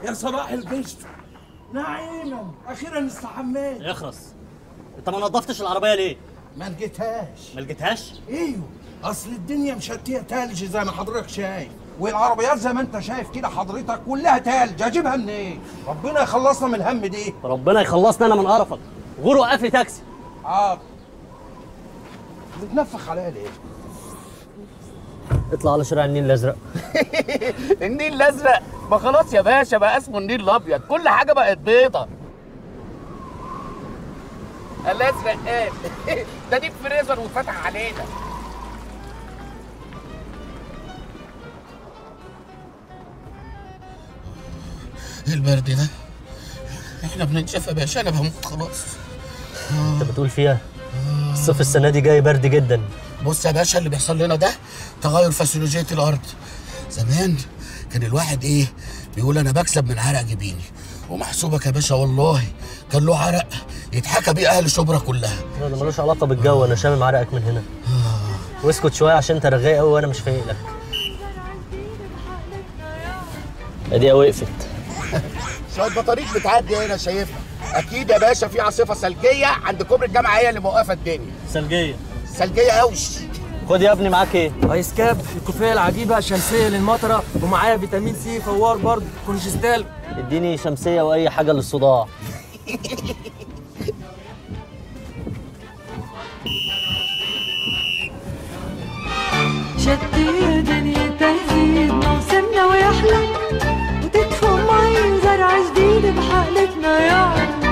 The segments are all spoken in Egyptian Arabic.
يا صباح القشط نعيما اخيرا استحميت اخرس انت ما نظفتش العربيه ليه ما لقيتهاش ما لقيتهاش ايوه اصل الدنيا مشتيه تلج زي ما حضرتك شايف والعربيات زي ما انت شايف كده حضرتك كلها تلج اجيبها منين إيه؟ ربنا يخلصنا من الهم دي ربنا يخلصنا انا من قرفك غور وقف لي تاكسي حاضر بتنفخ عليا ليه اطلع على شارع النيل الازرق النيل الازرق ما خلاص يا باشا بقى اسمه النيل الابيض كل حاجه بقت بيضه الازرق قال ده ديب فريزر وفتح علينا ايه البرد ده؟ احنا بننشف يا باشا انا بموت خلاص انت بتقول فيها الصيف السنه دي جاي برد جدا بص يا باشا اللي بيحصل لنا ده تغير فسيولوجيه الارض زمان كان الواحد ايه بيقول انا بكسب من عرق جبيني ومحسوبك يا باشا والله كان له عرق يتحكى بيه اهل شبرا كلها لا ده ملوش علاقه بالجو انا شامم عرقك من هنا واسكت شويه عشان انت رغاي قوي وانا مش فايق لك ادي وقفت شويه بطاريق بتعدي هنا شايفها اكيد يا باشا في عاصفه ثلجيه عند كوبري الجامعه هي اللي موقفه الدنيا ثلجيه ثلجيه قوش خد يا ابني معاك ايه ايس كاب الكوفيه العجيبه شمسيه للمطره ومعايا فيتامين سي فوار برضه كونجستال اديني شمسيه واي حاجه للصداع شتي دنيا تزيد موسمنا ويحلى وتدفو مي زرع جديد بحقلتنا يا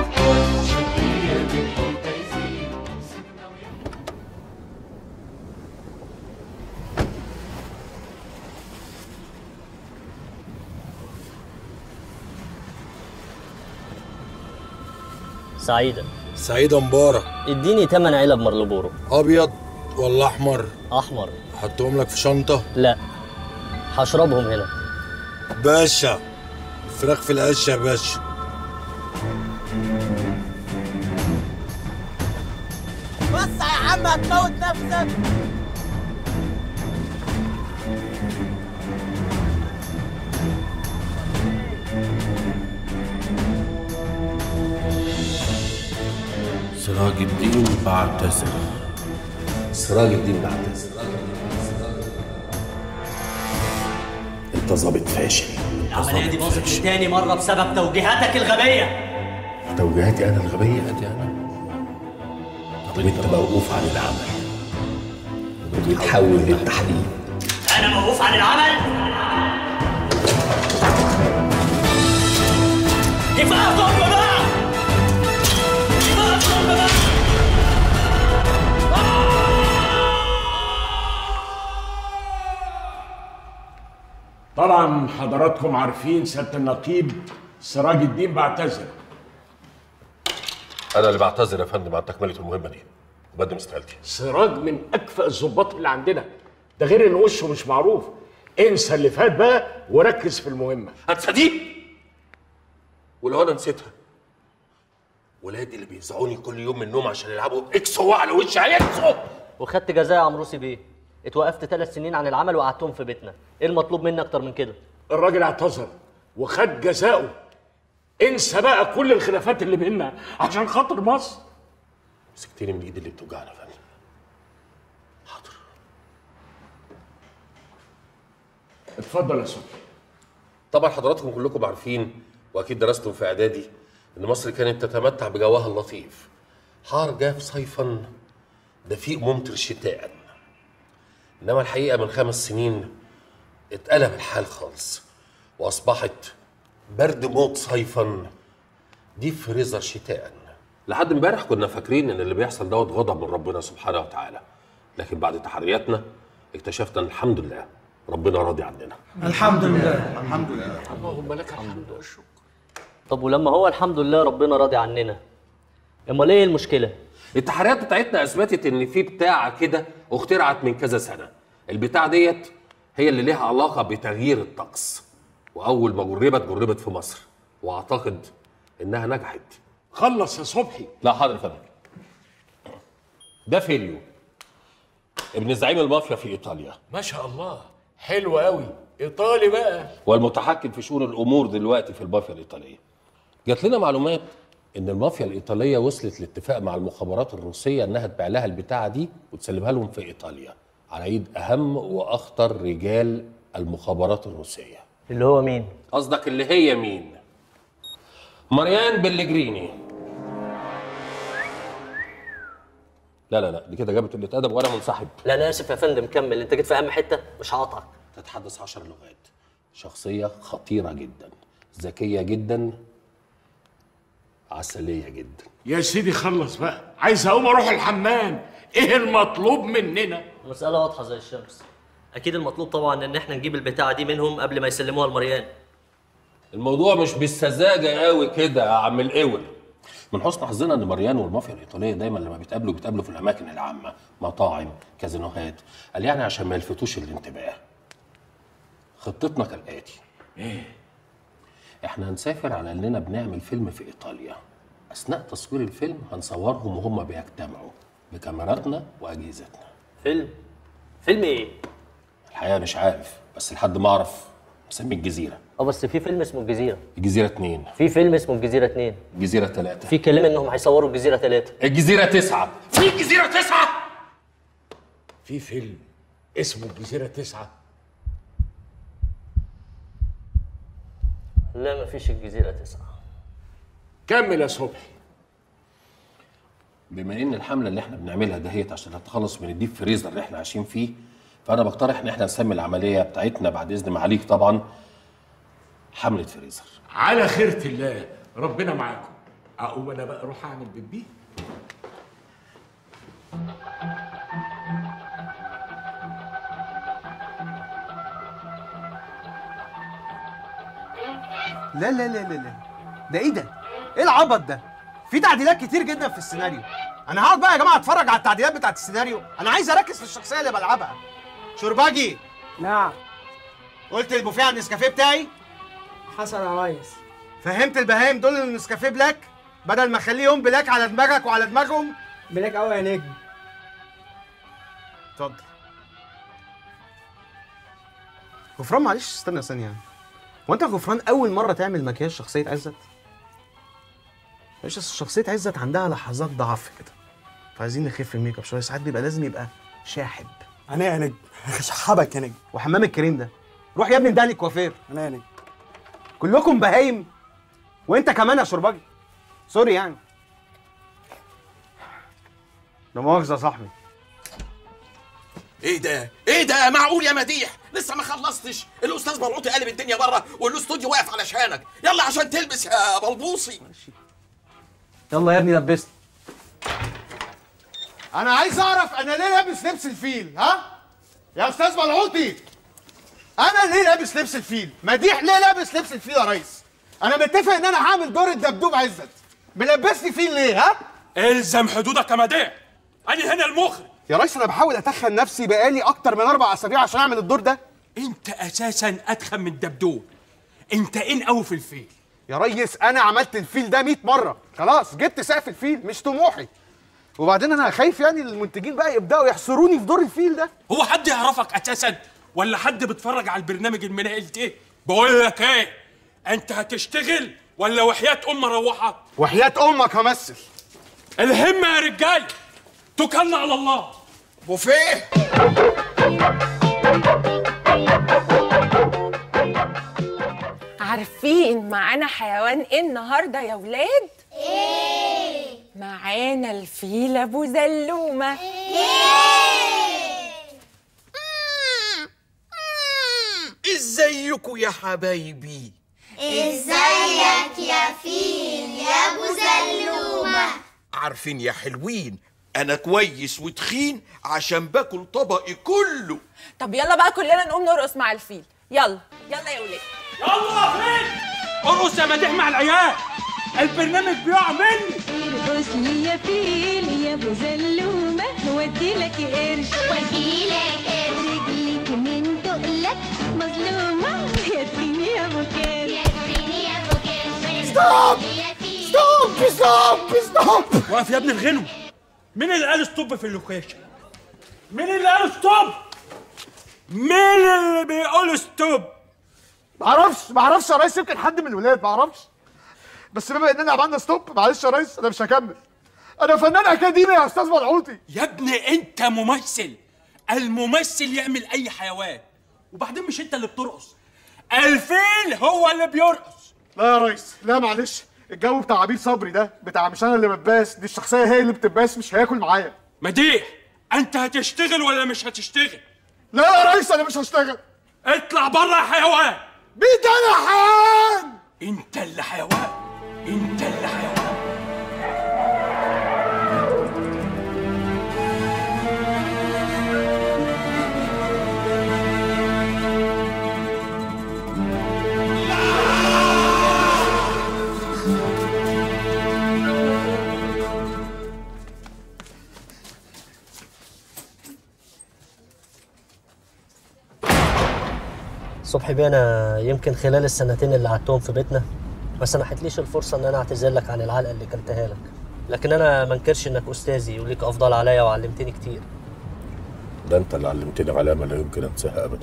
سعيده سعيدة مبارك اديني 8 علب مرلبورو ابيض ولا احمر احمر احطهم لك في شنطة لا هشربهم هنا باشا الفراخ في القش يا باشا وسع يا عم هتموت نفسك سراج الدين بعتذر سراج الدين بعتذر انت ظابط فاشل العمليه دي باظت تاني مره بسبب توجيهاتك الغبيه توجيهاتي انا الغبيه ادي انا طب انت موقوف عن العمل وبتحول للتحليل انا موقوف عن العمل كفايه ضرب بقى كفايه ضرب بقى طبعا حضراتكم عارفين سياده النقيب سراج الدين بعتذر انا اللي بعتذر يا فندم عن تكمله المهمه دي وبقدم استقالتي سراج من اكفأ الظباط اللي عندنا ده غير ان وشه مش معروف انسى اللي فات بقى وركز في المهمه انسى دي ولو انا نسيتها ولادي اللي بيزعوني كل يوم من النوم عشان يلعبوا اكس هو على وشي هيكسوا وخدت جزاء يا عمروسي بيه اتوقفت ثلاث سنين عن العمل وقعدتهم في بيتنا ايه المطلوب مني اكتر من كده الراجل اعتذر وخد جزاؤه انسى بقى كل الخلافات اللي بينا عشان خاطر مصر مسكتني من ايدي اللي بتوجعني يا فندم اتفضل يا صبحي طبعا حضراتكم كلكم عارفين واكيد درستم في اعدادي ان مصر كانت تتمتع بجوها اللطيف حار جاف صيفا دفيق ممطر شتاء انما الحقيقه من خمس سنين اتقلب الحال خالص واصبحت برد موت صيفا دي فريزر شتاء لحد امبارح كنا فاكرين ان اللي بيحصل دوت غضب من ربنا سبحانه وتعالى لكن بعد تحرياتنا اكتشفنا ان الحمد لله ربنا راضي عننا الحمد لله الحمد لله اللهم لك الحمد والشكر طب ولما هو الحمد لله ربنا راضي عننا امال ايه المشكله التحريات بتاعتنا اثبتت ان في بتاعه كده اخترعت من كذا سنه البتاعه ديت هي اللي ليها علاقه بتغيير الطقس واول ما جربت جربت في مصر واعتقد انها نجحت خلص يا صبحي لا حاضر يا فندم ده فيليو ابن زعيم المافيا في ايطاليا ما شاء الله حلو قوي ايطالي بقى والمتحكم في شؤون الامور دلوقتي في المافيا الايطاليه جات لنا معلومات ان المافيا الايطاليه وصلت لاتفاق مع المخابرات الروسيه انها تبيع لها البتاعه دي وتسلمها لهم في ايطاليا على ايد اهم واخطر رجال المخابرات الروسيه اللي هو مين؟ قصدك اللي هي مين مريان بلجريني لا لا لا دي كده جابت قله ادب وانا منسحب لا انا اسف يا فندم كمل انت جيت في اهم حته مش هقطعك تتحدث عشر لغات شخصية خطيرة جدا ذكية جدا عسلية جدا يا سيدي خلص بقى عايز اقوم اروح الحمام ايه المطلوب مننا مسألة واضحة زي الشمس أكيد المطلوب طبعا إن إحنا نجيب البتاعة دي منهم قبل ما يسلموها لمريان الموضوع مش بالسذاجة قوي كده يا عم القول من حسن حظنا ان مريان والمافيا الايطاليه دايما لما بيتقابلوا بيتقابلوا في الاماكن العامه مطاعم كازينوهات قال يعني عشان ما يلفتوش الانتباه خطتنا كالاتي ايه احنا هنسافر على اننا بنعمل فيلم في ايطاليا اثناء تصوير الفيلم هنصورهم وهم بيجتمعوا بكاميراتنا واجهزتنا فيلم فيلم إيه؟ الحقيقه مش عارف بس لحد ما اعرف مسميه الجزيره أه بس في فيلم اسمه الجزيرة الجزيره اتنين في فيلم اسمه الجزيرة اتنين الجزيره تلاته في كلام إنهم هيصوروا الجزيرة تلاتة الجزيره تسعه في الجزيره تسعه في فيلم اسمه الجزيرة تسعة لا مفيش الجزيرة تسعة كمل يا صبحي بما ان الحمله اللي احنا بنعملها دهيت عشان نتخلص من الديب فريزر اللي احنا عايشين فيه فانا بقترح ان احنا نسمي العمليه بتاعتنا بعد اذن معاليك طبعا حمله فريزر على خيرة الله ربنا معاكم اقوم انا بقى اروح اعمل بيبي لا لا لا لا لا ده ايه ده؟ ايه العبط ده؟ في تعديلات كتير جدا في السيناريو انا هقعد بقى يا جماعه اتفرج على التعديلات بتاعت السيناريو انا عايز اركز في الشخصيه اللي بلعبها شرباجي نعم قلت البوفيه على النسكافيه بتاعي حصل يا ريس فهمت البهايم دول ان النسكافيه بلاك بدل ما اخليهم بلاك على دماغك وعلى دماغهم بلاك قوي يا نجم اتفضل غفران معلش استنى ثانيه هو انت يا غفران اول مره تعمل مكياج شخصيه عزت معلش أصل شخصيه عزت عندها لحظات ضعف كده فعايزين نخف الميك اب شويه ساعات بيبقى لازم يبقى شاحب انا يا نجم هشحبك يا نجم وحمام الكريم ده روح يا ابني اداني كوافير انا يا نجم كلكم بهايم وانت كمان يا شرباجي سوري يعني لا مؤاخذه يا صاحبي ايه ده؟ ايه ده؟ معقول يا مديح؟ لسه ما خلصتش، الاستاذ بلعوطي قلب الدنيا بره والاستوديو واقف علشانك، يلا عشان تلبس يا بلبوصي. يلا يا ابني لبسني انا عايز اعرف انا ليه لابس لبس الفيل ها يا استاذ ملعوطي انا ليه لابس لبس الفيل مديح ليه لابس لبس الفيل يا ريس انا متفق ان انا هعمل دور الدبدوب عزت ملبسني فيل ليه ها الزم حدودك يا مديح انا هنا المخرج يا ريس انا بحاول اتخن نفسي بقالي اكتر من اربع اسابيع عشان اعمل الدور ده انت اساسا اتخن من دبدوب انت ان قوي في الفيل يا ريس انا عملت الفيل ده 100 مره خلاص جبت سقف الفيل مش طموحي وبعدين انا خايف يعني المنتجين بقى يبداوا يحصروني في دور الفيل ده هو حد يعرفك اساسا ولا حد بيتفرج على البرنامج المناقل ده بقول لك ايه انت هتشتغل ولا وحياة ام اروحك وحياة امك همثل الهمة يا رجال توكلنا على الله بوفيه عارفين معانا حيوان ايه النهارده يا ولاد؟ ايه؟ معانا الفيل ابو زلومه ازيكوا يا حبايبي؟ ازيك يا فيل يا ابو زلومه عارفين يا حلوين انا كويس وتخين عشان باكل طبقي كله طب يلا بقى كلنا نقوم نرقص مع الفيل يلا يلا يا ولاد يلا يا فين ارقص يا مديح مع العيال البرنامج بيقع مني ارقص لي يا فيل يا ابو زلومه ودي لك قرش ودي لك قرش. رجليك من تقلك مظلومه يا تخيني يا ابو كير يا تخيني يا ابو كير ستوب يا فيل ستوب ستوب ستوب واقف يا ابن الغنو مين اللي قال ستوب في اللوكيشن مين اللي قال ستوب مين اللي بيقول ستوب معرفش معرفش يا ريس يمكن حد من الولاد معرفش بس بما اننا عملنا ستوب معلش يا ريس انا مش هكمل انا فنان اكاديمي يا استاذ ملعوطي يا ابني انت ممثل الممثل يعمل اي حيوان وبعدين مش انت اللي بترقص الفيل هو اللي بيرقص لا يا ريس لا معلش الجو بتاع عبيد صبري ده بتاع مش انا اللي بتباس دي الشخصيه هي اللي بتباس مش هياكل معايا مديح انت هتشتغل ولا مش هتشتغل لا يا ريس انا مش هشتغل اطلع بره يا حيوان بيت انا حيوان انت اللي حيوان انت اللي حيوان صبحي بيه انا يمكن خلال السنتين اللي قعدتهم في بيتنا ما سمحتليش الفرصه ان انا اعتذر لك عن العلقه اللي كلتها لك لكن انا ما انكرش انك استاذي وليك افضل عليا وعلمتني كتير ده انت اللي علمتني علامه لا يمكن انساها ابدا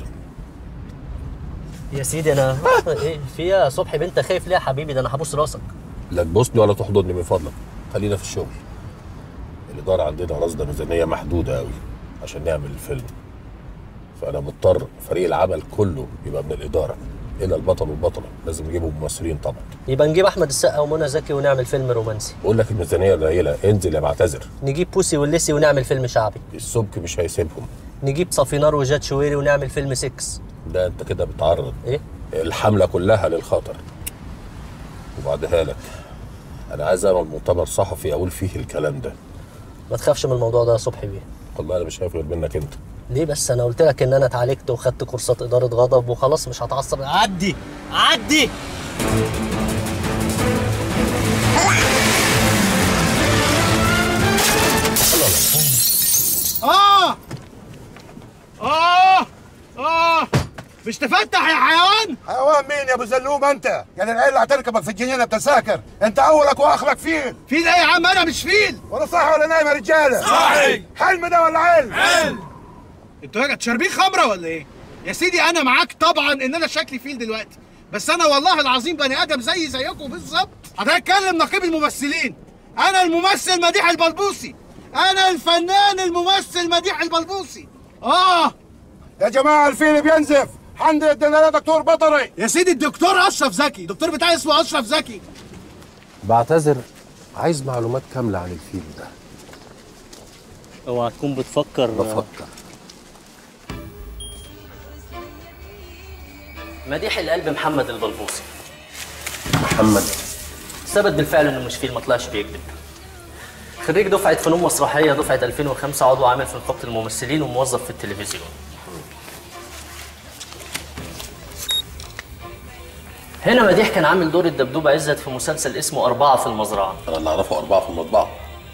يا سيدي انا ايه في إيه يا صبحي بنت خايف ليه يا حبيبي ده انا هبوس راسك لا تبوسني ولا تحضني من فضلك خلينا في الشغل الاداره عندنا رصد ميزانيه محدوده قوي عشان نعمل الفيلم فانا مضطر فريق العمل كله يبقى من الاداره الا البطل والبطله لازم نجيبهم ممثلين طبعا يبقى نجيب احمد السقا ومنى زكي ونعمل فيلم رومانسي بقول لك الميزانيه قليله انزل يا معتذر نجيب بوسي والليسي ونعمل فيلم شعبي السبك مش هيسيبهم نجيب صافينار وجاد شويري ونعمل فيلم 6 ده انت كده بتعرض ايه الحمله كلها للخطر وبعدها لك انا عايز اعمل مؤتمر صحفي اقول فيه الكلام ده ما تخافش من الموضوع ده يا صبحي بيه والله انا مش خايف غير منك انت ليه بس انا قلت لك ان انا اتعالجت وخدت كورسات اداره غضب وخلاص مش هتعصب عدي عدي اه اه اه مش تفتح يا حيوان حيوان مين يا ابو زلوم انت؟ يعني العيال اللي هتركبك في الجنينه بتساكر، انت اولك واخرك فيل فيل ايه يا عم انا مش فيل ولا صح ولا نايم يا رجاله؟ صحي. حلم ده ولا علم؟ حلم انتوا يا شاربين خمره ولا ايه؟ يا سيدي انا معاك طبعا ان انا شكلي فيل دلوقتي بس انا والله العظيم بني ادم زي زيكم بالظبط هتكلم نقيب الممثلين انا الممثل مديح البلبوسي انا الفنان الممثل مديح البلبوسي اه يا جماعه الفيل بينزف حمد ادينا له دكتور بطري يا سيدي الدكتور اشرف زكي الدكتور بتاعي اسمه اشرف زكي بعتذر عايز معلومات كامله عن الفيلم ده اوعى تكون بتفكر بفكر مديح القلب محمد البلبوسي محمد ثبت بالفعل انه مش فيل ما طلعش بيكذب خريج دفعه فنون مسرحيه دفعه 2005 عضو عامل في نقابه الممثلين وموظف في التلفزيون هنا مديح كان عامل دور الدبدوب عزت في مسلسل اسمه أربعة في المزرعة انا اللي اعرفه اربعه في المطبعه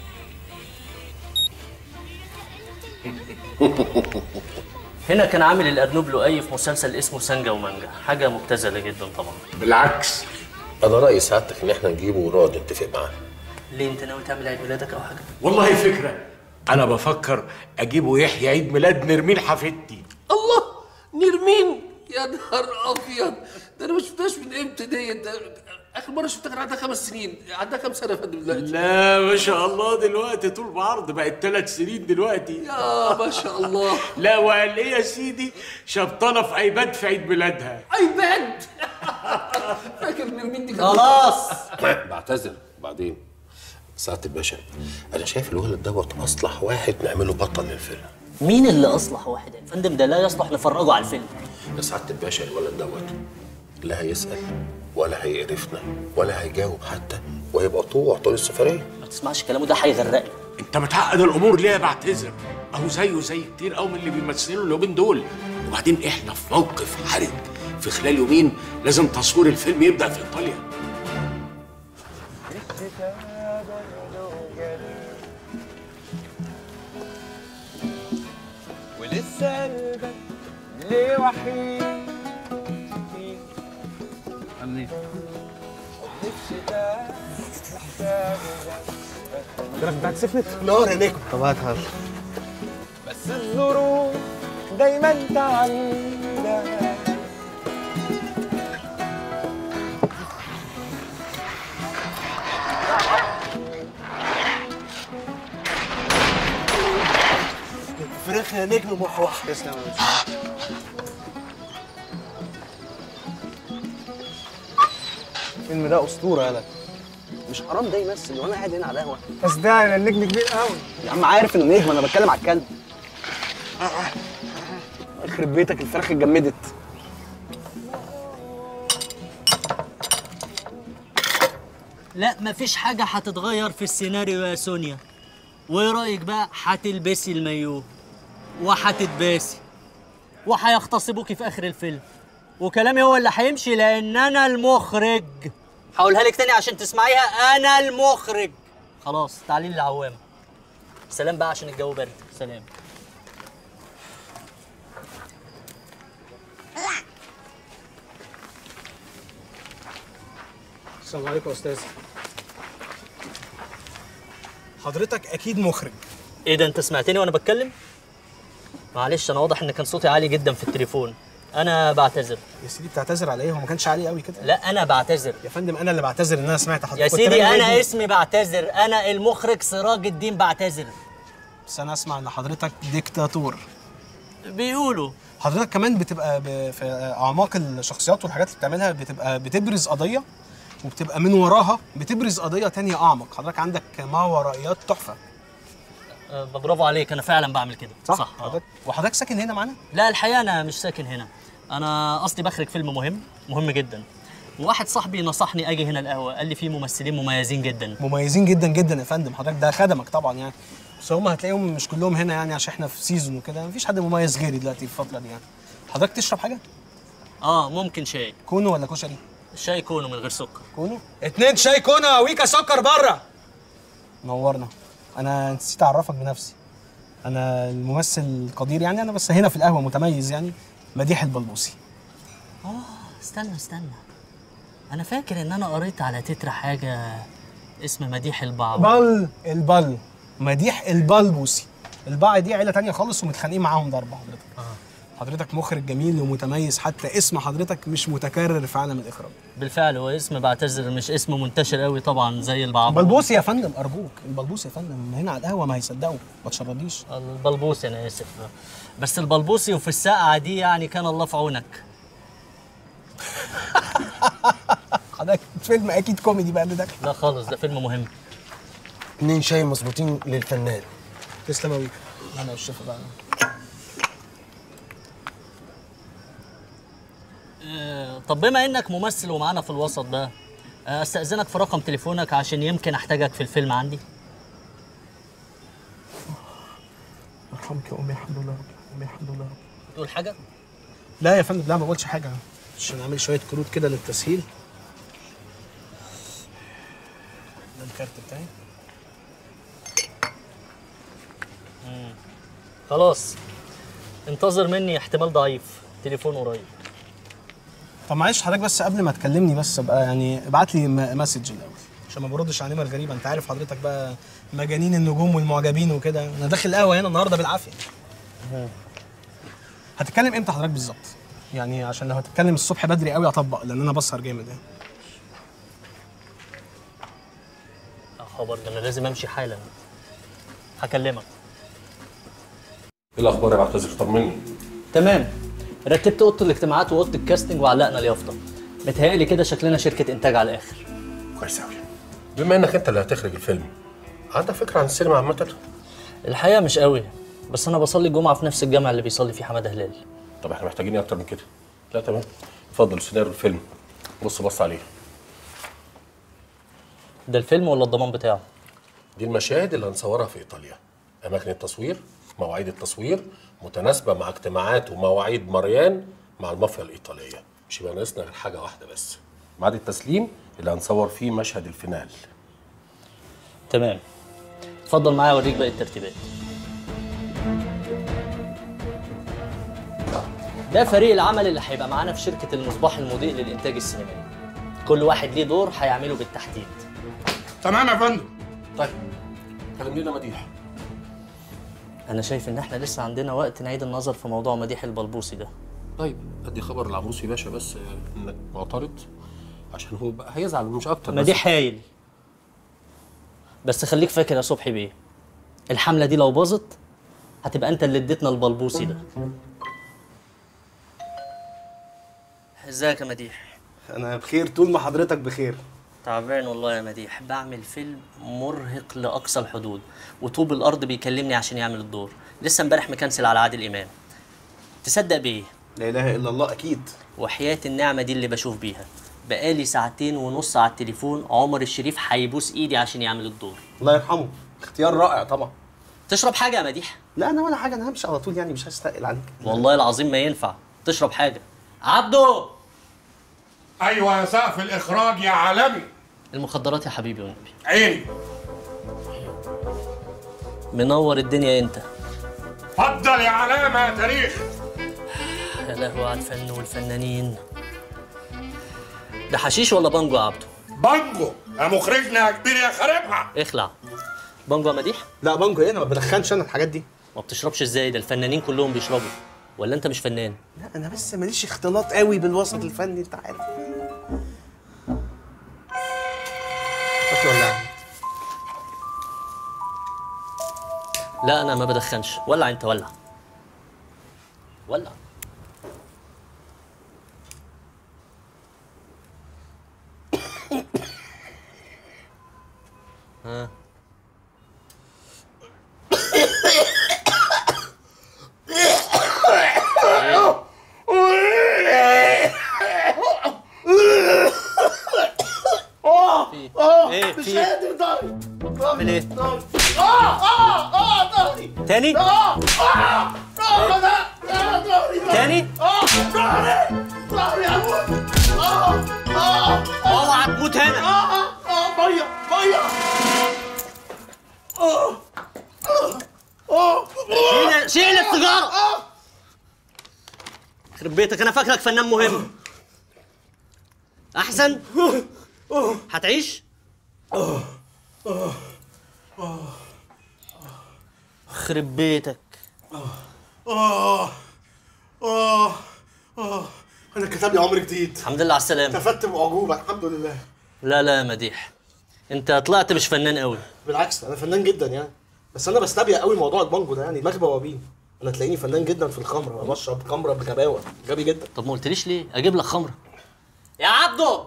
هنا كان عامل الأرنوب لؤي في مسلسل اسمه سنجة ومانجا حاجة مبتذلة جدا طبعا بالعكس انا رايي سعادتك ان احنا نجيبه ونقعد نتفق معاه ليه انت ناوي تعمل عيد ميلادك او حاجة؟ والله فكرة أنا بفكر أجيبه يحيى عيد ميلاد نرمين حفيدتي الله نرمين يا نهار ابيض ده انا ما شفتهاش من امتى ديت ده اخر مره شفتها كان عندها خمس سنين عندها كام سنه يا فندم دلوقتي لا ما شاء الله دلوقتي طول بعرض بقت ثلاث سنين دلوقتي يا ما شاء الله لا وقال ايه يا سيدي شبطانه في ايباد في عيد ميلادها ايباد فاكر نرمين دي كانت- خلاص بعتذر بعدين سعاده الباشا انا شايف الولد دوت اصلح واحد نعمله بطل للفيلم مين اللي أصلح واحد يا فندم ده لا يصلح نفرجه على الفيلم يا سعاده الباشا الولد دوت لا هيسال ولا هيقرفنا ولا هيجاوب حتى وهيبقى طوع طول السفريه ما تسمعش كلامه ده هيغرقني انت متعقد الامور ليه بعتذر اهو زيه زي كتير قوي من اللي بيمثلوا اليومين دول وبعدين احنا في موقف حرج في خلال يومين لازم تصوير الفيلم يبدا في ايطاليا ولسه قلبك ليه وحيد عامل انت بتاعت سفنت نار يا نجم طب هات هات بس الظروف دايما تعلق فراخ يا نجم محوح تسلم يا باشا الفيلم ده اسطوره يالا مش حرام ده يمثل وانا قاعد هنا على القهوه بس ده النجم كبير قوي يا عم عارف انه نجم انا بتكلم على الكلب يخرب بيتك الفراخ اتجمدت لا مفيش حاجة هتتغير في السيناريو يا سونيا وايه رأيك بقى هتلبسي المايوه وهتتباسي وهيغتصبوكي في آخر الفيلم وكلامي هو اللي هيمشي لأن أنا المخرج هقولها لك تاني عشان تسمعيها أنا المخرج خلاص تعالي لي العوامة سلام بقى عشان الجو برد سلام السلام عليكم يا استاذ حضرتك اكيد مخرج ايه ده انت سمعتني وانا بتكلم معلش انا واضح ان كان صوتي عالي جدا في التليفون انا بعتذر يا سيدي بتعتذر على ايه هو ما كانش عالي قوي كده لا انا بعتذر يا فندم انا اللي بعتذر ان انا سمعت حضرتك يا كنت سيدي راجل انا ودني. اسمي بعتذر انا المخرج سراج الدين بعتذر بس انا اسمع ان حضرتك ديكتاتور بيقولوا حضرتك كمان بتبقى ب- في اعماق الشخصيات والحاجات اللي بتعملها بتبقى بتبرز قضيه وبتبقى من وراها بتبرز قضيه تانية اعمق حضرتك عندك ما ورائيات تحفه أه، برافو عليك انا فعلا بعمل كده صح, صح آه. حضرتك وحضرتك ساكن هنا معانا لا الحقيقه انا مش ساكن هنا انا اصلي بخرج فيلم مهم مهم جدا وواحد صاحبي نصحني اجي هنا القهوه قال لي في ممثلين مميزين جدا مميزين جدا جدا يا فندم حضرتك ده خدمك طبعا يعني بس هم هتلاقيهم مش كلهم هنا يعني عشان احنا في سيزون وكده مفيش حد مميز غيري دلوقتي في الفتره دي يعني حضرتك تشرب حاجه اه ممكن شاي كونو ولا كشري شاي كونو من غير سكر كونو اتنين شاي كونو ويكا سكر بره نورنا انا نسيت اعرفك بنفسي انا الممثل القدير يعني انا بس هنا في القهوه متميز يعني مديح البلبوسي اه استنى استنى انا فاكر ان انا قريت على تتر حاجه اسم مديح البعبع بل البل مديح البلبوسي الباع دي عيله تانية خالص ومتخانقين معاهم ضربه حضرتك حضرتك مخرج جميل ومتميز حتى اسم حضرتك مش متكرر في عالم الاخراج بالفعل هو اسم بعتذر مش اسم منتشر قوي طبعا زي البعبع بلبوسي يا فندم ارجوك البلبوسي يا فندم هنا على القهوه ما هيصدقوا ما تشرديش البلبوسي انا اسف بس البلبوسي وفي الساقعه دي يعني كان الله في عونك حضرتك فيلم اكيد كوميدي بقى اللي ده لا خالص ده فيلم مهم اتنين شاي مظبوطين للفنان تسلم يا ويكا انا والشيف بقى آه، طب بما انك ممثل ومعانا في الوسط بقى آه، استاذنك في رقم تليفونك عشان يمكن احتاجك في الفيلم عندي يرحمك يا امي الحمد لله رب امي الحمد لله رب تقول حاجه لا يا فندم لا ما بقولش حاجه عشان اعمل شويه كروت كده للتسهيل ده الكارت بتاعي مم. خلاص انتظر مني احتمال ضعيف تليفون قريب طب معلش حضرتك بس قبل ما تكلمني بس ابقى يعني ابعت لي م- مسج الاول عشان ما بردش على نمر غريبه انت عارف حضرتك بقى مجانين النجوم والمعجبين وكده انا داخل القهوه هنا النهارده بالعافيه هتتكلم امتى حضرتك بالظبط يعني عشان لو هتتكلم الصبح بدري قوي اطبق لان انا بسهر جامد يعني يا خبر ده انا لازم امشي حالا هكلمك ايه الاخبار يا بعتذر طمني تمام رتبت اوضه الاجتماعات واوضه الكاستنج وعلقنا اليافطه متهيألي كده شكلنا شركه انتاج على الاخر كويس قوي بما انك انت اللي هتخرج الفيلم عندك فكره عن السينما عامه الحقيقه مش قوي بس انا بصلي الجمعه في نفس الجامع اللي بيصلي فيه حماده هلال طب احنا محتاجين إيه اكتر من كده لا تمام اتفضل سيناريو الفيلم بص بص عليه ده الفيلم ولا الضمان بتاعه دي المشاهد اللي هنصورها في ايطاليا اماكن التصوير مواعيد التصوير متناسبه مع اجتماعات ومواعيد مريان مع المافيا الايطاليه مش يبقى ناقصنا غير حاجه واحده بس ميعاد التسليم اللي هنصور فيه مشهد الفينال تمام اتفضل معايا اوريك باقي الترتيبات ده فريق العمل اللي هيبقى معانا في شركه المصباح المضيء للانتاج السينمائي كل واحد ليه دور هيعمله بالتحديد تمام يا فندم طيب كلم لنا مديح انا شايف ان احنا لسه عندنا وقت نعيد النظر في موضوع مديح البلبوسي ده طيب ادي خبر لعبوسي باشا بس آه، انك معترض عشان هو بقى هيزعل مش اكتر بس. مديح هايل بس خليك فاكر يا صبحي بيه الحمله دي لو باظت هتبقى انت اللي اديتنا البلبوسي ده ازيك يا مديح انا بخير طول ما حضرتك بخير تعبان والله يا مديح بعمل فيلم مرهق لاقصى الحدود وطوب الارض بيكلمني عشان يعمل الدور لسه امبارح مكنسل على عادل امام تصدق بايه لا اله الا الله اكيد وحياة النعمة دي اللي بشوف بيها بقالي ساعتين ونص على التليفون عمر الشريف هيبوس ايدي عشان يعمل الدور الله يرحمه اختيار رائع طبعا تشرب حاجة يا مديح لا انا ولا حاجه انا همشي على طول يعني مش هستقل عليك والله العظيم ما ينفع تشرب حاجة عبده ايوه يا سقف الاخراج يا عالمي المخدرات يا حبيبي والنبي عيني منور الدنيا انت اتفضل يا علامه يا تاريخ يا لهوي على الفن والفنانين ده حشيش ولا بانجو يا عبده بانجو يا مخرجنا يا كبير يا خاربها اخلع بانجو يا مديح لا بانجو ايه انا ما بدخنش انا الحاجات دي ما بتشربش ازاي ده الفنانين كلهم بيشربوا ولا انت مش فنان لا انا بس ماليش اختلاط قوي بالوسط الفني انت عارف بس ولا لا انا ما بدخنش ولع انت ولع ولع ها ايه مش في قادر ضهري عامل ايه اه اه اه ضهري تاني اه اه اه ده اه ضهري ضهري. تاني؟ اه ضهري ضهري اموت اه اه اوعى تموت هنا اه اه اه ميه ميه اه اه اه شيل شيل السيجاره يخرب بيتك انا فاكرك فنان مهم احسن هتعيش يخرب بيتك اه اه اه انا كتب لي عمر جديد الحمد لله على السلامه تفت باعجوبه الحمد لله لا لا يا مديح انت طلعت مش فنان قوي بالعكس انا فنان جدا يعني بس انا بستبيع قوي موضوع البانجو ده يعني دماغي بوابين انا تلاقيني فنان جدا في الخمره أنا بشرب خمره بغباوه غبي جدا طب ما قلتليش ليه اجيب لك خمره يا عبده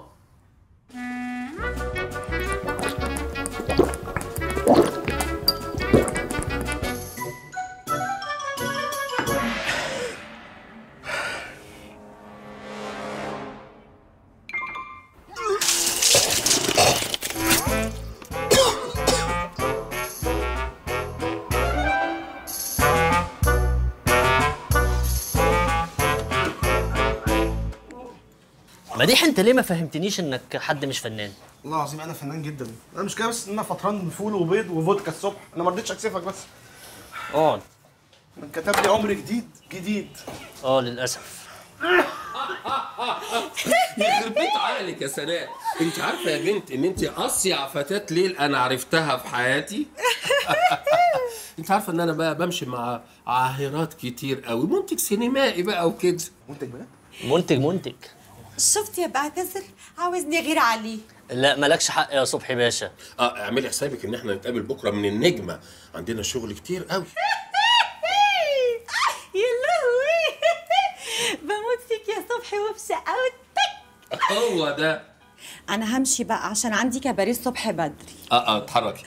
مديح انت ليه ما فهمتنيش انك حد مش فنان والله العظيم انا فنان جدا انا مش كده بس ان انا فطران فول وبيض وفودكا الصبح انا ما رضيتش اكسفك بس اقعد من كتب لي عمر جديد جديد اه للاسف يخرب بيت عقلك يا سناء انت عارفه يا بنت ان انت اصيع فتاه ليل انا عرفتها في حياتي انت عارفه ان انا بقى بمشي مع عاهرات كتير قوي منتج سينمائي بقى وكده منتج بقى منتج منتج شفت يا بعتذر عاوزني غير عليه لا مالكش حق يا صبحي باشا اه اعملي حسابك ان احنا نتقابل بكره من النجمه عندنا شغل كتير قوي يا لهوي بموت فيك يا صبحي وبشقاوتك هو ده انا همشي بقى عشان عندي كباريه الصبح بدري اه اه اتحركي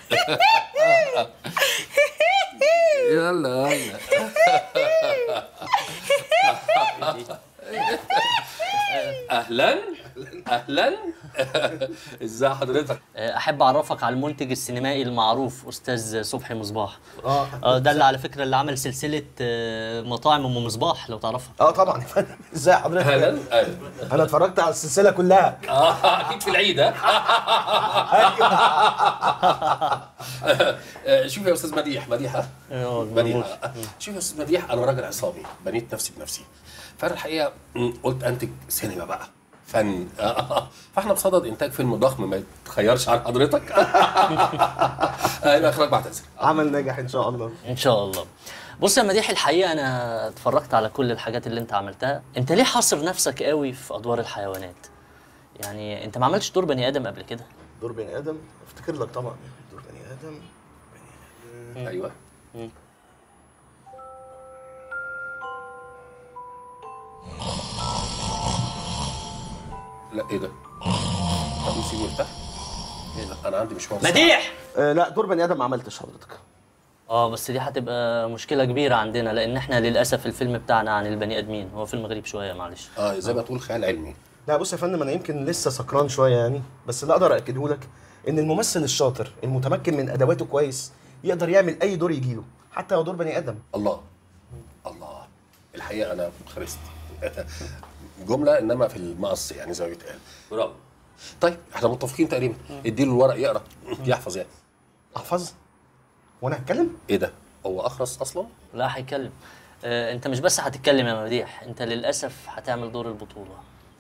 يلا يلا اهلا اهلا ازاي حضرتك احب اعرفك على المنتج السينمائي المعروف استاذ صبحي مصباح اه اه ده اللي على فكره اللي عمل سلسله آه، مطاعم ام مصباح لو تعرفها اه طبعا يا فندم ازاي حضرتك اهلا اهلا انا اتفرجت على السلسله كلها اه اكيد في العيد ها آه، شوف يا استاذ مديح مديح ها مديح شوف يا استاذ مديح انا راجل عصابي بنيت نفسي بنفسي فانا الحقيقه م، قلت انتج سينما بقى فن فاحنا بصدد انتاج فيلم ضخم ما يتخيرش عن حضرتك هيبقى اخراج بعتذر عمل ناجح ان شاء الله ان شاء الله بص يا مديح الحقيقه انا اتفرجت على كل الحاجات اللي انت عملتها انت ليه حاصر نفسك قوي في ادوار الحيوانات يعني انت ما عملتش دور بني ادم قبل كده دور بني ادم افتكر لك طبعا دور بني ادم ايوه لا ايه ده؟ طب نسيبه يرتاح؟ ايه ده؟ انا عندي مشوار مديح آه لا دور بني ادم ما عملتش حضرتك اه بس دي هتبقى مشكله كبيره عندنا لان احنا للاسف الفيلم بتاعنا عن البني ادمين هو فيلم غريب شويه معلش اه زي ما تقول خيال علمي لا بص يا فندم انا يمكن لسه سكران شويه يعني بس اللي اقدر اكده لك ان الممثل الشاطر المتمكن من ادواته كويس يقدر يعمل اي دور يجيله حتى لو دور بني ادم الله الله الحقيقه انا خرست جمله انما في المقص يعني زي ما بيتقال برافو طيب احنا متفقين تقريبا اديله الورق يقرا يحفظ يعني احفظ وانا هتكلم ايه ده هو اخرس اصلا لا هيتكلم آه انت مش بس هتتكلم يا مديح انت للاسف هتعمل دور البطوله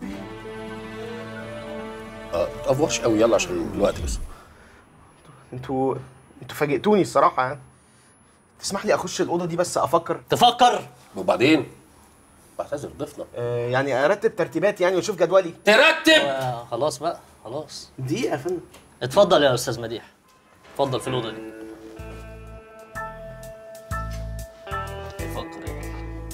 اه تقفوش قوي يلا عشان الوقت بس انتوا انتوا فاجئتوني الصراحه يعني تسمح لي اخش الاوضه دي بس افكر تفكر وبعدين بعتذر ضيفنا آه يعني ارتب ترتيبات يعني واشوف جدولي ترتب آه خلاص بقى خلاص دقيقه يا فندم اتفضل يا استاذ مديح اتفضل في الاوضه دي فكر يلا.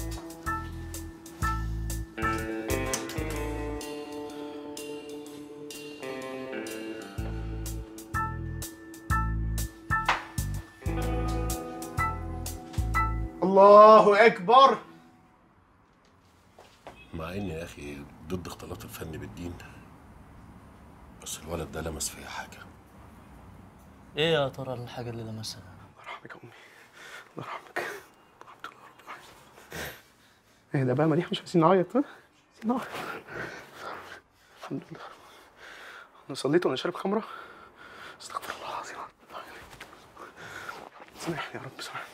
الله اكبر مع اني يا اخي ضد اختلاط الفن بالدين بس الولد ده لمس فيا حاجه ايه يا ترى الحاجه اللي لمسها يرحمك يا امي الله يرحمك ايه ده بقى مديح مش عايزين نعيط ها؟ عايزين نعيط الحمد لله انا صليت وانا شارب خمره استغفر الله العظيم سامحني يا رب سامحني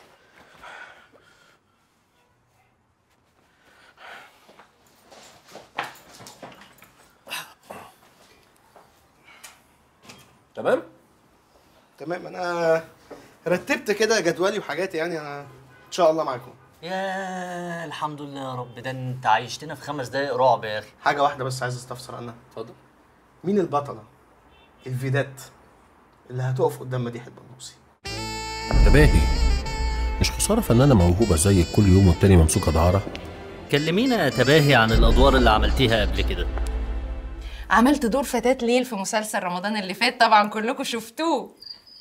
تمام تمام انا رتبت كده جدولي وحاجاتي يعني انا ان شاء الله معاكم يا الحمد لله يا رب ده انت عايشتنا في خمس دقايق رعب يا اخي حاجه واحده بس عايز استفسر عنها اتفضل مين البطله الفيدات اللي هتقف قدام مديح البنوسي تباهي مش خساره فنانه موهوبه زيك كل يوم والتاني ممسوكه دعاره كلمينا يا تباهي عن الادوار اللي عملتيها قبل كده عملت دور فتاة ليل في مسلسل رمضان اللي فات طبعا كلكم شفتوه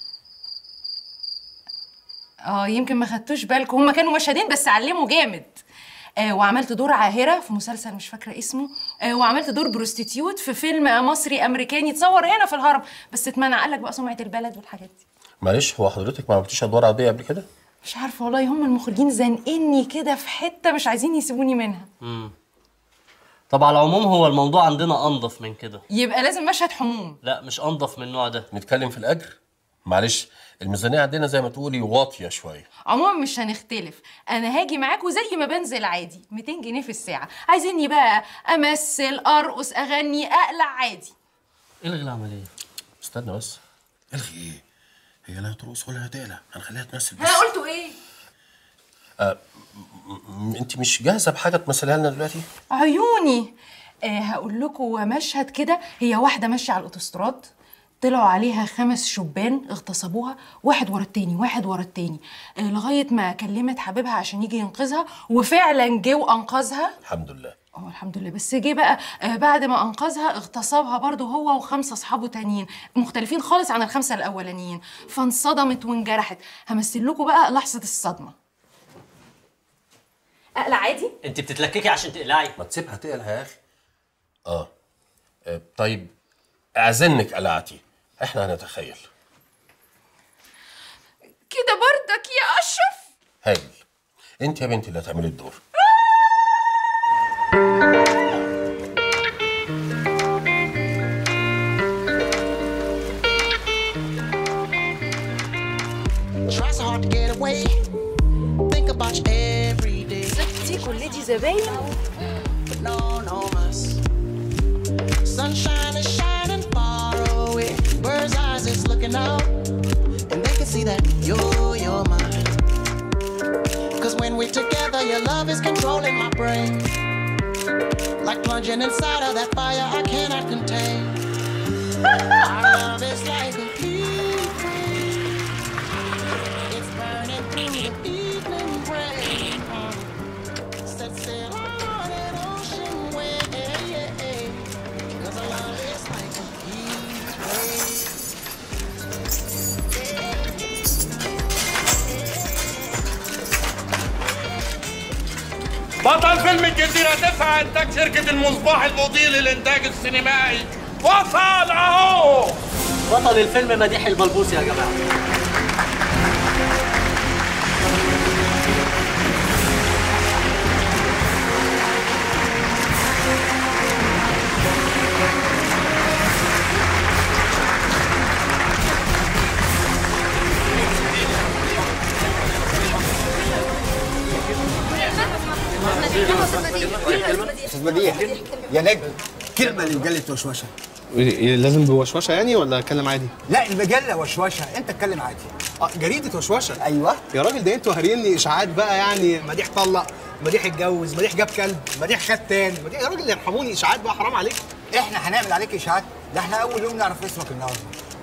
اه يمكن ما خدتوش بالكم هما كانوا مشهدين بس علموا جامد آه وعملت دور عاهرة في مسلسل مش فاكرة اسمه آه وعملت دور بروستيتيوت في فيلم مصري أمريكاني اتصور هنا في الهرم بس اتمنع قالك بقى سمعة البلد والحاجات دي معلش هو حضرتك ما عملتيش ادوار عاديه قبل كده مش عارفة والله هم المخرجين زانقيني كده في حتة مش عايزين يسيبوني منها امم طب على العموم هو الموضوع عندنا انضف من كده يبقى لازم مشهد حموم لا مش انضف من النوع ده نتكلم في الاجر معلش الميزانيه عندنا زي ما تقولي واطيه شويه عموما مش هنختلف انا هاجي معاكوا زي ما بنزل عادي 200 جنيه في الساعه عايزيني بقى امثل ارقص اغني اقلع عادي الغي العمليه استنى بس الغي ايه هي لا ترقص ولا هتقلع هنخليها تمثل بس ها قلتوا ايه آه م- انت مش جاهزه بحاجه تمثلها لنا دلوقتي عيوني آه هقول لكم مشهد كده هي واحده ماشيه على الاوتوستراد طلعوا عليها خمس شبان اغتصبوها واحد ورا التاني واحد ورا التاني آه لغايه ما كلمت حبيبها عشان يجي ينقذها وفعلا جه وانقذها الحمد لله اه الحمد لله بس جه بقى آه بعد ما انقذها اغتصبها برضه هو وخمسه اصحابه تانيين مختلفين خالص عن الخمسه الاولانيين فانصدمت وانجرحت همثل لكم بقى لحظه الصدمه اقلع عادي انت بتتلككي عشان تقلعي ما تسيبها تقلع يا اخي اه, آه طيب اعزنك قلعتي احنا هنتخيل كده برضك يا اشرف هايل انت يا بنتي اللي هتعملي الدور Try so hard to get away. Think about you every day. ستي كل دي زباين But no, no mas. Sunshine is shining far away. Bird's eyes is looking out. And they can see that you're, you're mine. Cause when your love is controlling my brain. Like plunging inside of that fire I cannot contain. Our love is like a heat ray. It's burning through the evening rain. Set sail on an ocean wave. Cause our love is like a heat ray. بطل فيلم الجزيرة تسعة إنتاج شركة المصباح المضيء للإنتاج السينمائي وصل أهو بطل الفيلم مديح البلبوسي يا جماعه استاذ مديح يا نجم كلمه لمجله وشوشه لازم بوشوشه يعني ولا اتكلم عادي؟ لا المجله وشوشه انت اتكلم عادي اه جريده وشوشه ايوه يا راجل ده انتوا هاريني اشاعات بقى يعني مديح طلق مديح اتجوز مديح جاب كلب مديح خد تاني مديح يا راجل ارحموني اشاعات بقى حرام عليك احنا هنعمل عليك اشاعات ده احنا اول يوم نعرف اسمك النهارده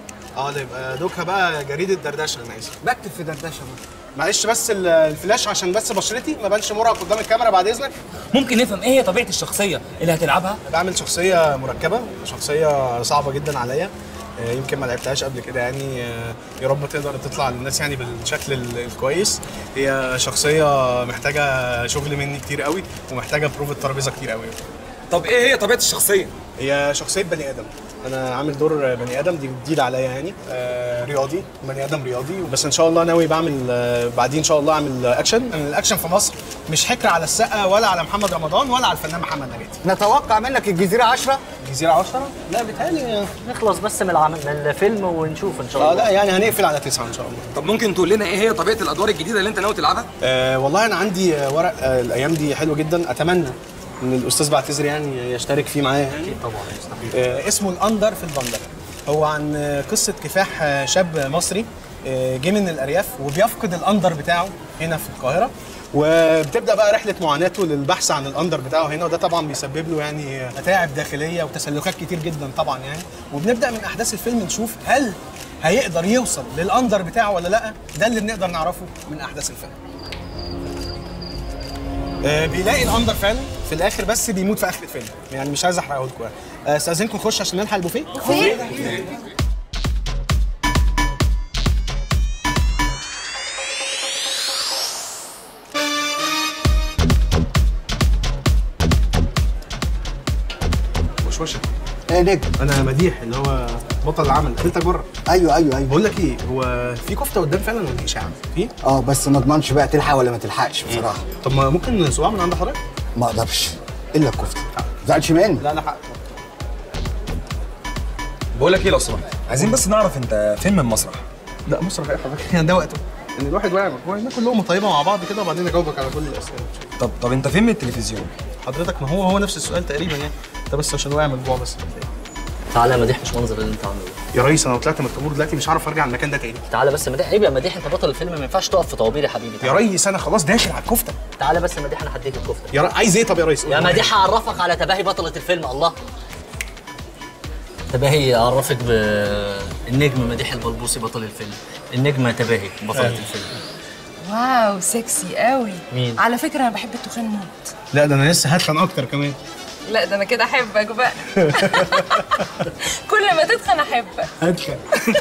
اه ده يبقى دوكها بقى جريده دردشه انا اسف بكتب في دردشه بقى. معلش بس ال- الفلاش عشان بس بشرتي ما بانش مرهق قدام الكاميرا بعد اذنك ممكن نفهم ايه هي طبيعه الشخصيه اللي هتلعبها بعمل شخصيه مركبه شخصيه صعبه جدا عليا آه، يمكن ما لعبتهاش قبل كده يعني آه، يا رب تقدر تطلع للناس يعني بالشكل ال- الكويس هي شخصيه محتاجه شغل مني كتير قوي ومحتاجه بروف الترابيزه كتير قوي طب ايه هي طبيعه الشخصيه هي شخصيه بني ادم انا عامل دور بني ادم دي جديده عليا يعني آه رياضي بني ادم رياضي بس ان شاء الله ناوي بعمل آه بعدين ان شاء الله اعمل اكشن أنا الاكشن في مصر مش حكر على السقا ولا على محمد رمضان ولا على الفنان محمد نجاتي نتوقع منك الجزيره 10 الجزيره 10 لا بيتهيألي نخلص بس من العمل من الفيلم ونشوف ان شاء اه الله لا يعني هنقفل على تسعة ان شاء الله طب ممكن تقول لنا ايه هي طبيعه الادوار الجديده اللي انت ناوي تلعبها آه والله انا عندي آه، ورق آه الايام دي حلو جدا اتمنى ان الاستاذ بعتذر يعني يشترك فيه معايا يعني طبعا آه اسمه الاندر في البندر هو عن آه، قصه كفاح آه، شاب مصري آه، جه من الارياف وبيفقد الاندر بتاعه هنا في القاهره وبتبدا بقى رحله معاناته للبحث عن الاندر بتاعه هنا وده طبعا بيسبب له يعني متاعب داخليه وتسلخات كتير جدا طبعا يعني وبنبدا من احداث الفيلم نشوف هل هيقدر يوصل للاندر بتاعه ولا لا ده اللي بنقدر نعرفه من احداث الفيلم آه، بيلاقي الاندر فعلا في الاخر بس بيموت في اخر الفيلم يعني مش عايز احرقه لكم يعني آه، استاذنكم نخش عشان نلحق البوفيه وشوشه ايه نجم انا مديح اللي هو بطل العمل قابلتك بره ايوه ايوه ايوه بقول لك ايه هو في كفته قدام فعلا ولا اشاعه في اه بس ما اضمنش بقى تلحق ولا ما تلحقش بصراحه طب ما ممكن صباع من عند حضرتك ما اقدرش الا الكفته ما تزعلش مني لا لا حق بقول لك ايه لو سمحت عايزين بس نعرف انت فين من مسرح لا مسرح ايه حضرتك يعني ده وقته ان الواحد واقع مجموعه ناكل لقمه طيبه مع بعض كده وبعدين اجاوبك على كل الاسئله طب طب انت فين من التلفزيون حضرتك ما هو هو نفس السؤال تقريبا يعني انت بس عشان واقع من الجوع بس تعالى يا مديح مش منظر اللي انت عامله يا ريس انا لو طلعت من الطابور دلوقتي مش هعرف ارجع المكان ده تاني تعالى بس يا مديح عيب يا مديح انت بطل الفيلم ما ينفعش تقف في طوابير يا حبيبي يا ريس انا خلاص داخل على الكفته تعالى بس يا مديح انا هديك الكفته يا ريس عايز ايه طب يا ريس يا مديح اعرفك على تباهي بطلة الفيلم الله تباهي اعرفك بالنجم مديح البلبوسي بطل الفيلم النجمة تباهي بطلة أيوة. الفيلم واو سكسي قوي مين؟ على فكره انا بحب التخان موت لا ده انا لسه هتخن اكتر كمان لا ده انا كده احبك بقى كل ما تتخن احبك هتخن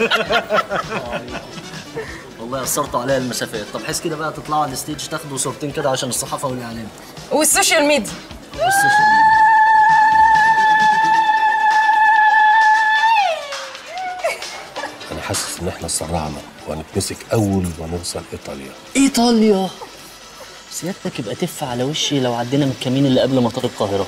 والله قصرتوا عليا المسافات طب حس كده بقى تطلعوا على الستيج تاخدوا صورتين كده عشان الصحافة والاعلام والسوشيال ميديا والسوشيال انا حاسس ان احنا سرعنا وهنتمسك اول ما نوصل ايطاليا ايطاليا سيادتك يبقى تف على وشي لو عدينا من الكمين اللي قبل مطار القاهرة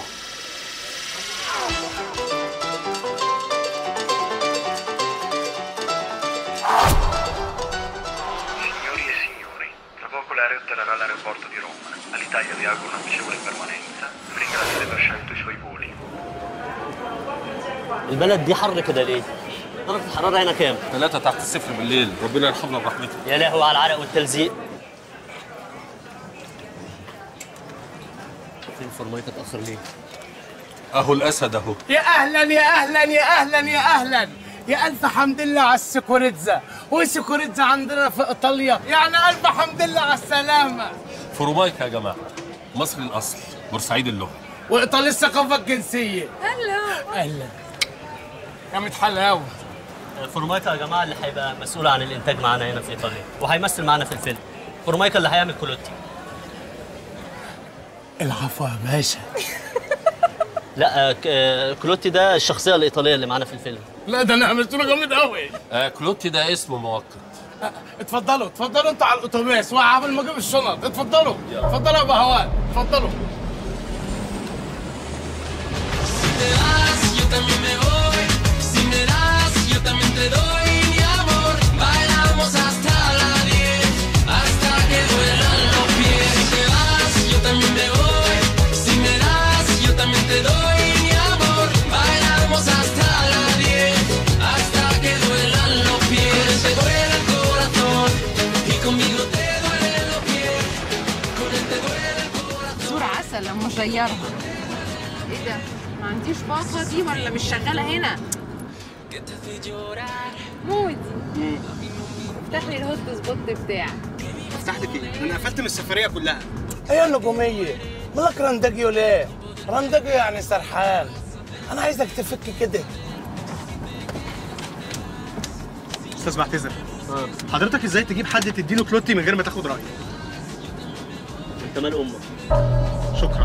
Signori e signori, tra poco l'aereo atterrerà all'aeroporto di Roma. All'Italia vi auguro una piacevole permanenza. Vi ringrazio di aver scelto i suoi voli. البلد دي حر كده ليه؟ درجة الحرارة هنا كام؟ ثلاثة تحت الصفر بالليل ربنا يرحمنا برحمته يا لهوي على العرق والتلزيق فورمايكا اتاخر ليه اهو الاسد اهو يا اهلا يا اهلا يا اهلا يا اهلا يا الف حمد لله على السيكوريتزا والسيكوريتزا عندنا في ايطاليا يعني الف حمد لله على السلامه فورمايكا يا جماعه مصري الاصل بورسعيد اللغه وايطاليا الثقافه الجنسيه هلو اهلا يا متحلاوه فورمايكا يا جماعه اللي هيبقى مسؤول عن الانتاج معانا هنا في ايطاليا وهيمثل معانا في الفيلم فورمايكا اللي هيعمل كولوتي العفو يا باشا لا آه، ك- آه، كولوتي ده الشخصيه الايطاليه اللي معانا في الفيلم لا ده انا عملت له جامد قوي آه كلوتي ده اسمه مؤقت اتفضلوا اتفضلوا انتوا على الاتوبيس وقبل ما اجيب الشنط اتفضلوا اتفضلوا يا بهوات اتفضلوا Yo también me voy, si me das, yo también te doy mi amor. Bailamos hasta la 10, hasta que duelan los pies. Si te vas, yo también me voy, si me das, yo también te doy mi amor. Bailamos hasta la 10, hasta que duelan los pies. Te duele el corazón y conmigo te duelen los pies. Con él te duele el corazón. صورة عسل لما اغيرها ايه ده؟ ما عنديش باقة دي ولا مش شغالة هنا؟ مودي افتح لي الهوت سبوت بتاعك افتح لك ايه؟ انا قفلت من السفريه كلها ايه النجومية؟ مالك رندجيو ليه؟ رندجيو يعني سرحان انا عايزك تفك كده استاذ بعتذر حضرتك ازاي تجيب حد تديله كلوتي من غير ما تاخد رايه انت مال امك شكرا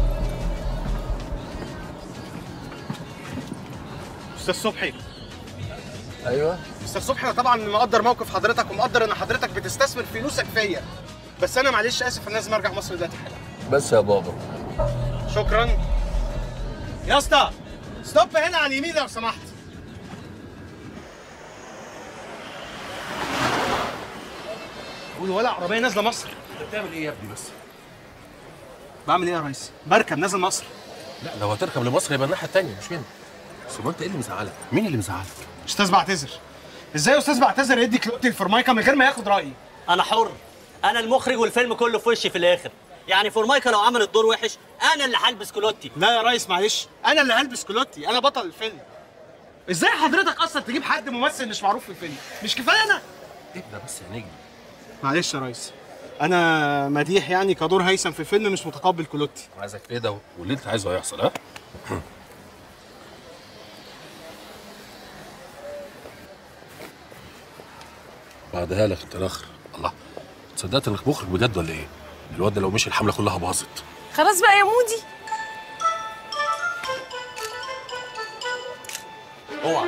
استاذ صبحي ايوه استاذ صبحي انا طبعا مقدر موقف حضرتك ومقدر ان حضرتك بتستثمر فلوسك فيا بس انا معلش اسف انا لازم ارجع مصر دلوقتي حالا بس يا بابا شكرا يا اسطى ستوب هنا على اليمين لو سمحت قول ولا عربيه نازله مصر انت بتعمل ايه يا ابني بس بعمل ايه يا ريس بركب نازل مصر لا لو هتركب لمصر يبقى الناحيه الثانيه مش هنا بس هو انت ايه اللي مزعلك مين اللي مزعلك استاذ بعتذر ازاي استاذ بعتذر يدي كلوتي الفورمايكا من غير ما ياخد رايي انا حر انا المخرج والفيلم كله في وشي في الاخر يعني فورمايكا لو عمل الدور وحش انا اللي هلبس كولوتي لا يا ريس معلش انا اللي هلبس كلوتي انا بطل الفيلم ازاي حضرتك اصلا تجيب حد ممثل مش معروف في الفيلم مش كفايه انا اهدى بس يا نجم معلش يا ريس انا مديح يعني كدور هيثم في الفيلم مش متقبل كلوتي عايزك تهدى واللي انت عايزه هيحصل ها بعدها لك انت الاخر الله تصدقت انك مخرج بجد ولا ايه؟ الواد ده لو مشي الحمله كلها باظت خلاص بقى يا مودي اوعى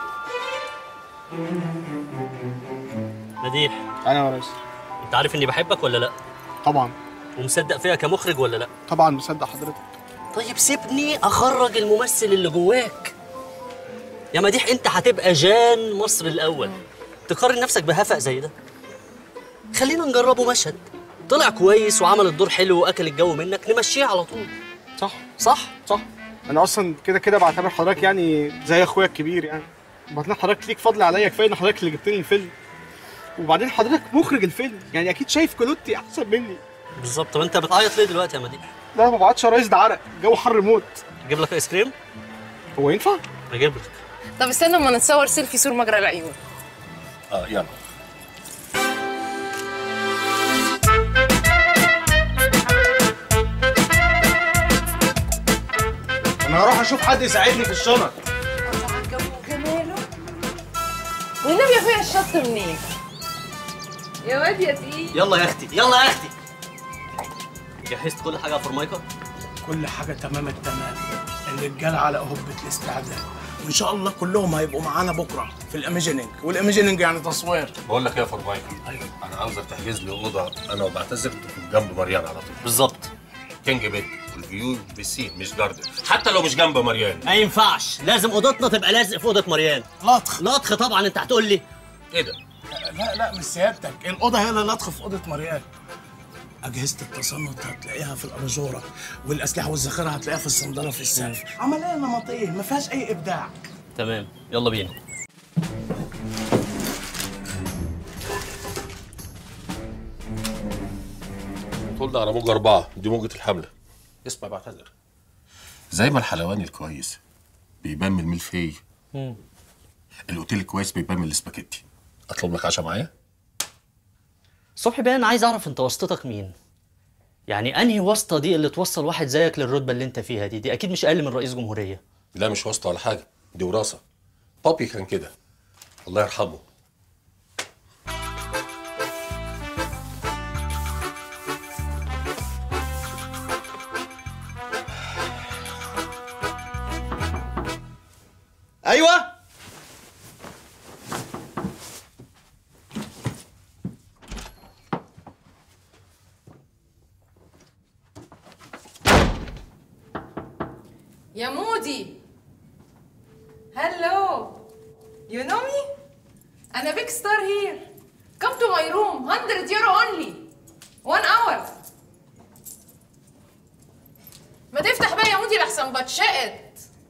مديح انا يا ريس انت عارف اني بحبك ولا لا طبعا ومصدق فيها كمخرج ولا لا طبعا مصدق حضرتك طيب سيبني اخرج الممثل اللي جواك يا مديح انت هتبقى جان مصر الاول تقارن نفسك بهفق زي ده خلينا نجربه مشهد طلع كويس وعمل الدور حلو واكل الجو منك نمشيه على طول صح صح صح انا اصلا كده كده بعتبر حضرتك يعني زي اخويا الكبير يعني وبعدين حضرتك ليك فضل عليا كفايه ان حضرتك اللي جبت لي الفيلم وبعدين حضرتك مخرج الفيلم يعني اكيد شايف كلوتي احسن مني بالظبط طب انت بتعيط ليه دلوقتي يا مديح لا ما بعتش يا ريس ده عرق الجو حر موت اجيب لك ايس كريم هو ينفع اجيب لك طب استنى اما نتصور سيلفي سور مجرى العيون اه يلا انا هروح اشوف حد يساعدني في الشنط جماله والنبي يا اخويا الشط منين؟ يا واد يا تقيل يلا يا اختي يلا يا اختي جهزت كل حاجه يا فورمايكا كل حاجة تمام التمام الرجالة على أهبة الاستعداد وإن شاء الله كلهم هيبقوا معانا بكرة في الإيميجينينج والإيميجينينج يعني تصوير بقول لك ايه يا فورمايكا ايوه انا عاوزك تحجز لي اوضه انا وبعتذر تكون جنب مريان على طول بالظبط كينج بيت والفيو بسين مش جاردن حتى لو مش جنب مريان ما ينفعش لازم اوضتنا تبقى لازق في اوضه مريان لطخ لطخ طبعا انت هتقول لي ايه ده لا لا مش سيادتك الأوضة هي اللي لطخ في أوضة مريان أجهزة التصنت هتلاقيها في الأباجورة والأسلحة والذخيرة هتلاقيها في الصندالة في السقف عملية نمطية ما فيهاش أي إبداع تمام يلا بينا طول ده على موجة أربعة دي موجة الحملة اسمع بعتذر زي ما الحلواني الكويس بيبان من الملفي مم. الاوتيل الكويس بيبان من الاسباجيتي اطلب لك عشاء معايا صبحي بقى انا عايز اعرف انت واسطتك مين يعني انهي واسطه دي اللي توصل واحد زيك للرتبه اللي انت فيها دي دي اكيد مش اقل من رئيس جمهوريه لا مش واسطه ولا حاجه دي وراثه بابي كان كده الله يرحمه ايوه يا مودي هلو يو نو مي انا بيج ستار هير كم تو ماي روم 100 يورو اونلي 1 اور ما تفتح بقى يا مودي لحسن بتشقت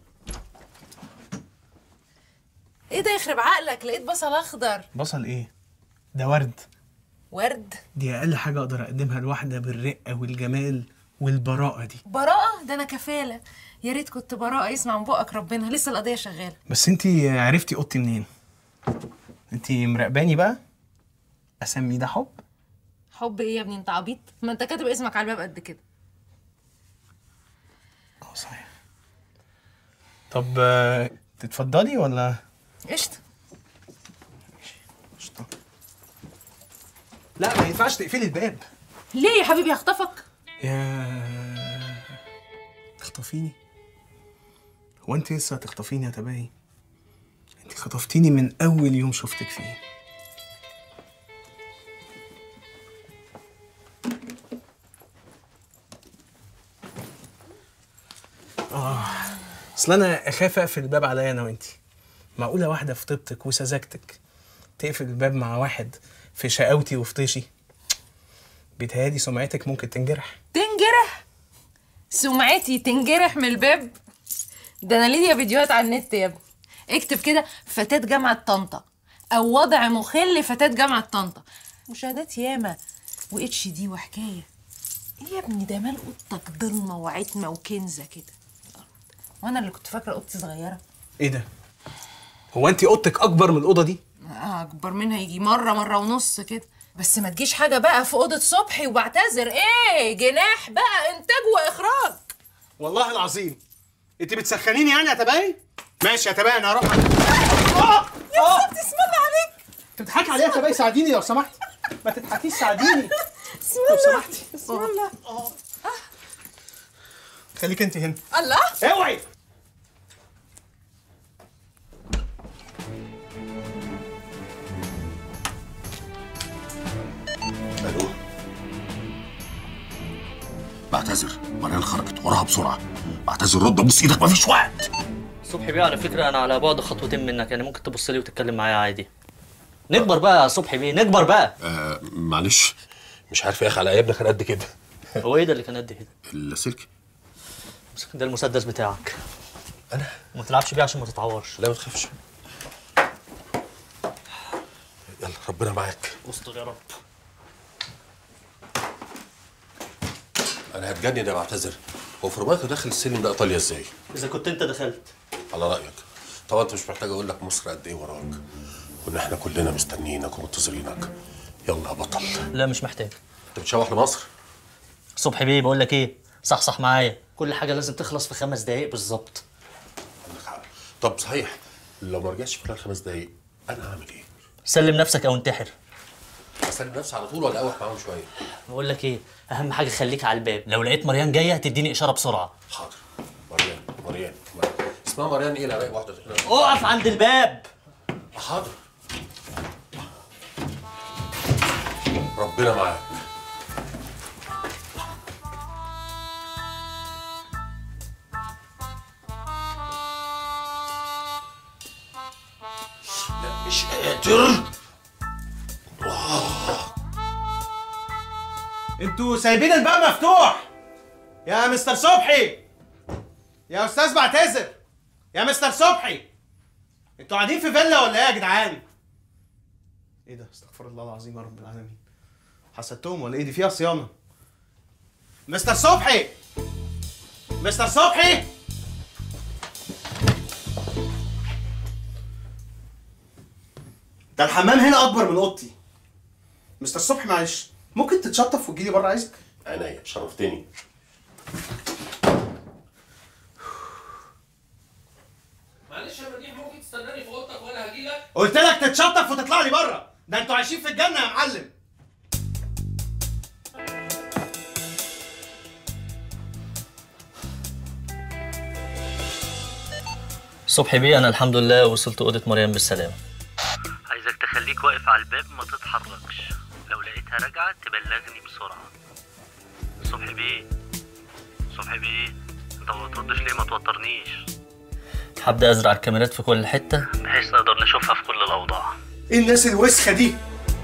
ايه ده يخرب عقلك لقيت بصل اخضر بصل ايه ده ورد ورد دي اقل حاجه اقدر اقدمها لواحده بالرقه والجمال والبراءه دي براءة ده انا كفالة يا ريت كنت براءة يسمع من بقك ربنا لسه القضية شغالة بس انت عرفتي اوضتي منين انت مراقباني بقى اسمي ده حب حب ايه يا ابني انت عبيط ما انت كاتب اسمك على الباب قد كده طب آه، تتفضلي ولا قشطة لا ما ينفعش تقفلي الباب ليه يا حبيبي هخطفك يا تخطفيني هو انت لسه هتخطفيني يا تباهي انت خطفتيني من اول يوم شفتك فيه اه اصل انا اخاف اقفل الباب عليا انا وانتي معقوله واحده في طيبتك وسذاجتك تقفل الباب مع واحد في شقاوتي وفي طيشي بيتهيألي سمعتك ممكن تنجرح تنجرح سمعتي تنجرح من الباب ده انا ليا فيديوهات على النت يا ابني اكتب كده فتاة جامعة طنطا او وضع مخل فتاة جامعة طنطا مشاهدات ياما واتش دي وحكاية ايه يا ابني ده مال اوضتك ضلمة وعتمة وكنزة كده وانا اللي كنت فاكرة اوضتي صغيرة ايه ده هو انت اوضتك اكبر من الاوضه دي آه، اكبر منها يجي مرة مرة ونص كده بس ما تجيش حاجة بقى في أوضة صبحي وبعتذر ايه جناح بقى انتاج واخراج والله العظيم انت بتسخنيني يعني يا تباهي ماشي يا تباهي انا هروح يا ستي اسم الله عليك انت بتضحكي عليا يا تباهي ساعديني لو سمحتي ما تضحكيش ساعديني بسم لو الله سمحتي بسم الله خليك انت هنا الله اوعي الو بعتذر مريان خرجت وراها بسرعه بعتذر رد ابوس ايدك مفيش وقت صبحي بيه على فكره انا على بعد خطوتين منك يعني ممكن تبص لي وتتكلم معايا عادي نكبر بقى يا صبحي بيه نكبر بقى آه معلش مش عارف يا اخي على ايامنا كان قد كده هو ايه ده اللي كان قد كده اللاسلكي ده المسدس بتاعك انا ما تلعبش بيه عشان ما تتعورش لا ما تخافش يلا ربنا معاك استر يا رب انا هتجنن يا بعتذر هو فورماكو داخل السلم ده ايطاليا ازاي اذا كنت انت دخلت على رايك طبعا انت مش محتاج اقول لك مصر قد ايه وراك وان احنا كلنا مستنيينك ومنتظرينك يلا يا بطل لا مش محتاج انت بتشوح لمصر صبحي بيه بقول لك ايه صح صح معايا كل حاجه لازم تخلص في خمس دقايق بالظبط طب صحيح لو ما رجعش في خلال خمس دقايق انا هعمل ايه؟ سلم نفسك او انتحر اسلم نفسي على طول ولا اقوح معاهم شويه؟ بقول لك ايه اهم حاجه خليك على الباب لو لقيت مريان جايه هتديني اشاره بسرعه حاضر مريان مريان اسمها مريان ايه لا واحده تحلم اقف عند الباب حاضر ربنا معاك لا مش قادر انتوا سايبين الباب مفتوح يا مستر صبحي يا استاذ بعتذر يا مستر صبحي انتوا قاعدين في فيلا ولا ايه يا جدعان ايه ده استغفر الله العظيم يا رب العالمين حسدتهم ولا ايه دي فيها صيانه مستر صبحي مستر صبحي ده الحمام هنا اكبر من اوضتي مستر صبحي معلش ممكن تتشطف وتجيلي بره عايزك عينيا شرفتني معلش يا مديح ممكن تستناني في اوضتك وانا هجي لك قلت لك تتشطف وتطلع لي بره ده انتوا عايشين في الجنه يا معلم صبحي بيه انا الحمد لله وصلت اوضه مريم بالسلامه عايزك تخليك واقف على الباب ما تتحركش لو لقيتها راجعة تبلغني بسرعة صبحي بيه صبحي بيه انت ما بتردش ليه ما توترنيش هبدا ازرع الكاميرات في كل حته بحيث نقدر نشوفها في كل الأوضاع ايه الناس الوسخه دي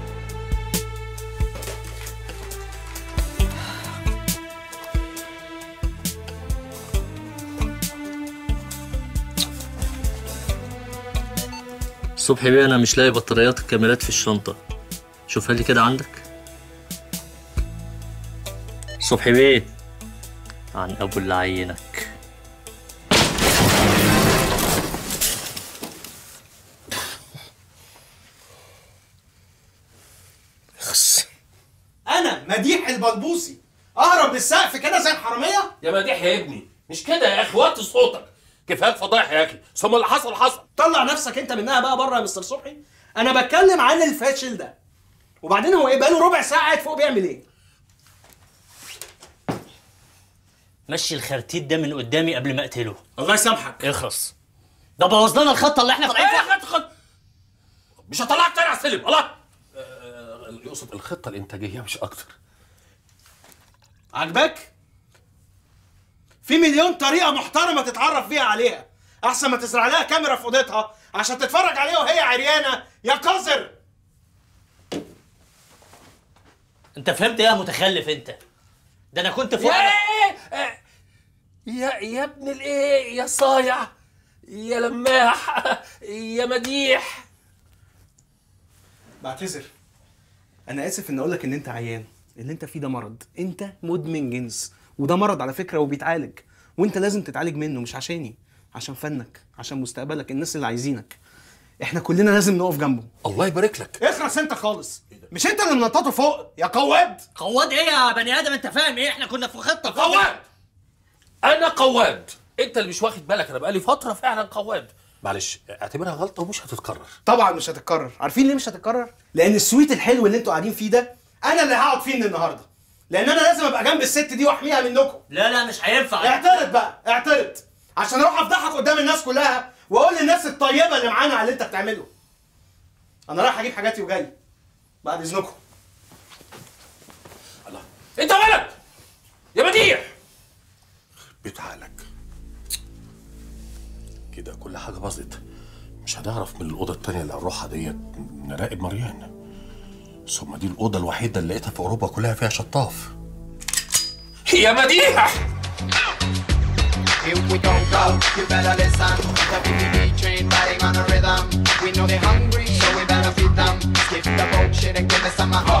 صبحي بيه انا مش لاقي بطاريات الكاميرات في الشنطه شوفها لي كده عندك صبحي بيه عن ابو اللي عينك خس انا مديح البلبوسي اهرب للسقف كده زي الحراميه يا مديح يا ابني مش كده يا اخي وطي صوتك كفايه فضايح يا اخي ثم اللي حصل حصل طلع نفسك انت منها بقى بره يا مستر صبحي انا بتكلم عن الفاشل ده وبعدين هو ايه بقاله ربع ساعه قاعد فوق بيعمل ايه مشي الخرتيت ده من قدامي قبل ما اقتله الله يسامحك اخرس ده بوظ لنا الخطه اللي احنا طالعين فيها خط خط مش هطلعك تاني على السلم الله آه، يقصد الخطه الانتاجيه مش اكتر عجبك في مليون طريقه محترمه تتعرف بيها عليها احسن ما تزرع لها كاميرا في اوضتها عشان تتفرج عليها وهي عريانه يا قذر انت فهمت ايه يا متخلف انت ده انا كنت فوق يا يا يا ابن الايه يا صايع يا لماح يا مديح بعتذر انا اسف ان اقول لك ان انت عيان اللي انت فيه ده مرض انت مدمن جنس وده مرض على فكره وبيتعالج وانت لازم تتعالج منه مش عشاني عشان فنك عشان مستقبلك الناس اللي عايزينك احنا كلنا لازم نقف جنبه الله يبارك لك اخرس انت خالص مش انت اللي منططه فوق يا قواد قواد ايه يا بني ادم انت فاهم ايه احنا كنا في خطه قواد انا قواد انت اللي مش واخد بالك انا بقالي فتره فعلا قواد معلش اعتبرها غلطه ومش هتتكرر طبعا مش هتتكرر عارفين ليه مش هتتكرر لان السويت الحلو اللي انتوا قاعدين فيه ده انا اللي هقعد فيه من النهارده لان انا لازم ابقى جنب الست دي واحميها منكم لا لا مش هينفع اعترض بقى اعترض عشان اروح افضحك قدام الناس كلها واقول للناس الطيبه اللي معانا على اللي انت بتعمله انا رايح اجيب حاجاتي وجاي بعد اذنكم انت ولد يا مديح بتعالك كده كل حاجه باظت مش هنعرف من الاوضه التانيه اللي هنروحها ديت نراقب مريان ثم دي الاوضه الوحيده اللي لقيتها في اوروبا كلها فيها شطاف يا مديح Here we go, go, you better listen. The BBB train riding on a rhythm. We know they're hungry, so we better feed them. Skip the bullshit and give me some of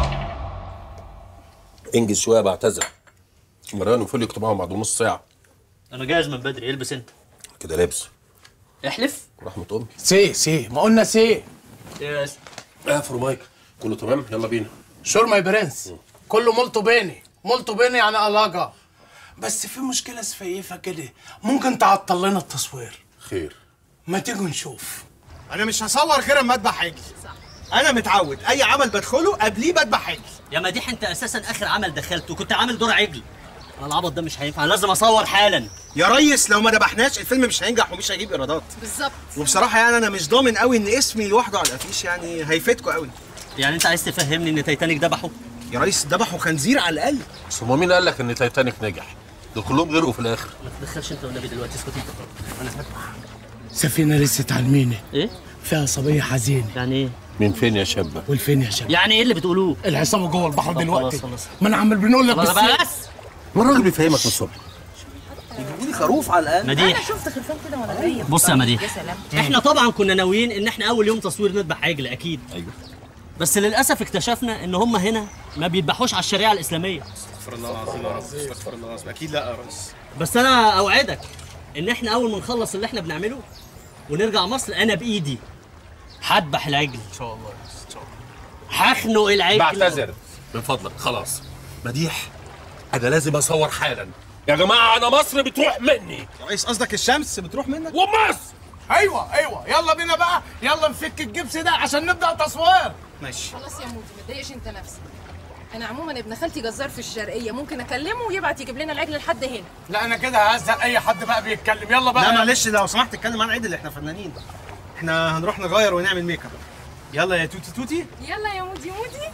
انجز شويه بعتذر مريان وفولي كنت معاهم بعد نص ساعه انا جاهز من بدري البس انت كده لابس احلف رحمه امي سي سي ما قلنا سي يس افرو مايك كله تمام يلا بينا شور ماي برنس كله مولتو بيني مولتو بيني يعني الاجا بس في مشكله سفيفه كده ممكن تعطل لنا التصوير خير ما تيجوا نشوف انا مش هصور غير اما اذبح عجل انا متعود اي عمل بدخله قبليه بذبح عجل يا مديح انت اساسا اخر عمل دخلته كنت عامل دور عجل انا العبط ده مش هينفع لازم اصور حالا يا ريس لو ما ذبحناش الفيلم مش هينجح ومش هيجيب ايرادات بالظبط وبصراحه يعني انا مش ضامن قوي ان اسمي لوحده على الافيش يعني هيفيدكوا قوي يعني انت عايز تفهمني ان تايتانيك ذبحه يا ريس ذبحوا خنزير على الاقل بس هو مين قال لك ان تايتانيك نجح دول كلهم غرقوا في الاخر ما تدخلش انت والنبي دلوقتي اسكت انت انا سفينه لسه تعلميني ايه فيها صبيه حزينه يعني ايه من فين يا شابه والفين يا شباب يعني ايه اللي بتقولوه العصابه جوه البحر طب دلوقتي خلاص خلاص. ما انا عمال بنقول لك خلاص بالسير. بس ما الراجل بيفهمك من الصبح يجيبوا لي خروف على الاقل مديح شفت خرفان كده وانا جايه بص يا مديح يا سلام احنا طبعا كنا ناويين ان احنا اول يوم تصوير نذبح عجل اكيد ايوه بس للاسف اكتشفنا ان هم هنا ما بيذبحوش على الشريعه الاسلاميه استغفر الله العظيم يا رب استغفر الله العظيم اكيد لا يا ريس بس انا اوعدك ان احنا اول ما نخلص اللي احنا بنعمله ونرجع مصر انا بايدي هذبح العجل ان شاء الله يا ريس ان شاء الله هخنق العجل بعتذر من فضلك خلاص مديح انا لازم اصور حالا يا جماعه انا مصر بتروح مني يا ريس قصدك الشمس بتروح منك ومصر ايوه ايوه يلا بينا بقى يلا نفك الجبس ده عشان نبدا تصوير ماشي خلاص يا مودي ما تضايقش انت نفسك انا عموما ابن خالتي جزار في الشرقيه ممكن اكلمه ويبعت يجيب لنا العجل لحد هنا لا انا كده هزق اي حد بقى بيتكلم يلا بقى لا معلش لو سمحت اتكلم عن عدل احنا فنانين احنا هنروح نغير ونعمل ميك اب يلا يا توتي توتي يلا يا مودي مودي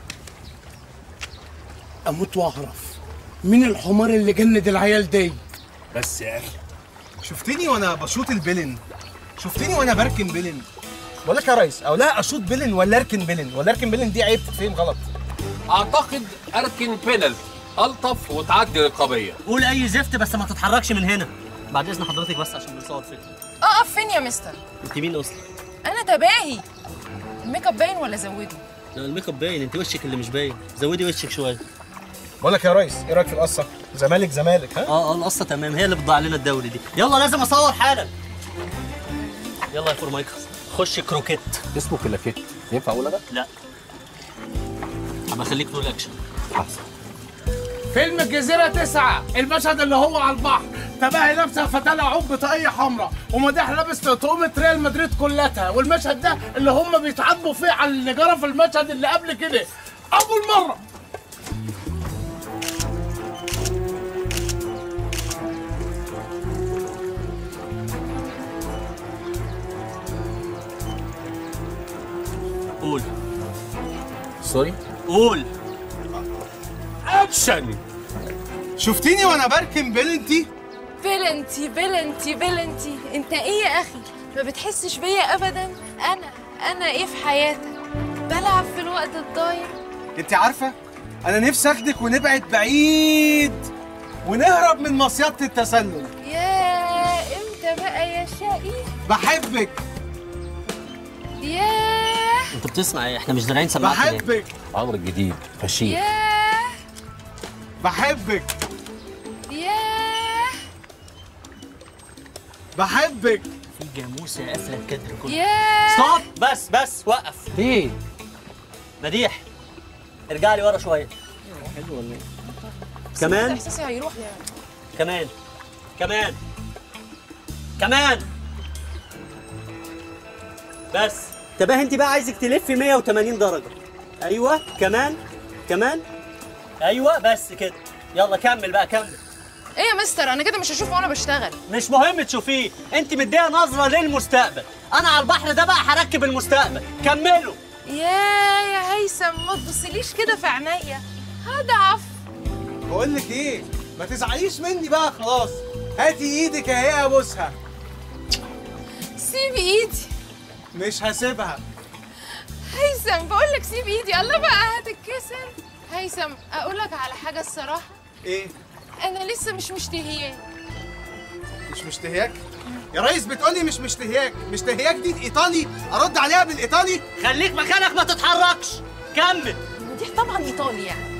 اموت واعرف مين الحمار اللي جند العيال دي بس يا اخي شفتني وانا بشوط البلن شفتني وانا بركن بلن بقول لك يا ريس او لا اشوط بلن ولا اركن بلن ولا اركن بلن دي عيب تتفهم غلط اعتقد اركن بينالتي الطف وتعدي رقابيه قول اي زفت بس ما تتحركش من هنا بعد اذن حضرتك بس عشان بنصور فيلم اقف فين يا مستر انت مين اصلا انا تباهي الميك اب باين ولا زوده لا الميك اب باين انت وشك اللي مش باين زودي وشك شويه بقول لك يا ريس ايه رايك في القصه زمالك زمالك ها اه اه القصه تمام هي اللي بتضيع لنا الدوري دي يلا لازم اصور حالا يلا يا فورمايكل خش كروكيت اسمه كلاكيت ينفع اقول انا؟ لا هبقى خليك رول اكشن احسن فيلم الجزيرة تسعة المشهد اللي هو على البحر تباهي لابسة فتاة عوب بطاقية حمراء ومديح لابس تقومة ريال مدريد كلها والمشهد ده اللي هم بيتعاتبوا فيه على اللي جرى في المشهد اللي قبل كده أول مرة قول سوري قول اكشن شفتيني وانا بركن بلنتي فيلنتي فيلنتي فيلنتي انت ايه يا اخي ما بتحسش بيا ابدا انا انا ايه في حياتك بلعب في الوقت الضايع انت عارفه انا نفسي اخدك ونبعد بعيد ونهرب من مصيده التسلل يا امتى بقى يا شقي بحبك ياه انت بتسمع ايه احنا مش زارعين سماعات ليه؟ بحبك عمرو الجديد فشيخ ياه بحبك ياه بحبك في جاموسه قافله الكادر كله ياه ستوب بس بس وقف ايه مديح ارجع لي ورا شويه حلو ولا ايه كمان احساسي هيروح يعني كمان كمان كمان بس تباه انت بقى عايزك تلفي 180 درجه ايوه كمان كمان ايوه بس كده يلا كمل بقى كمل ايه يا مستر انا كده مش هشوفه وانا بشتغل مش مهم تشوفيه انت مديها نظره للمستقبل انا على البحر ده بقى هركب المستقبل كملوا يا يا هيثم ما تبصليش كده في عينيا هضعف بقول لك ايه ما تزعليش مني بقى خلاص هاتي ايدك اهي ابوسها سيب ايدي مش هسيبها هيثم بقول لك سيب ايدي الله بقى هتتكسر هيثم اقول لك على حاجه الصراحه ايه انا لسه مش مشتهياه مش مشتهياك يا ريس بتقولي مش مشتهياك مشتهياك دي ايطالي ارد عليها بالايطالي خليك مكانك ما تتحركش كمل مديح طبعا ايطالي يعني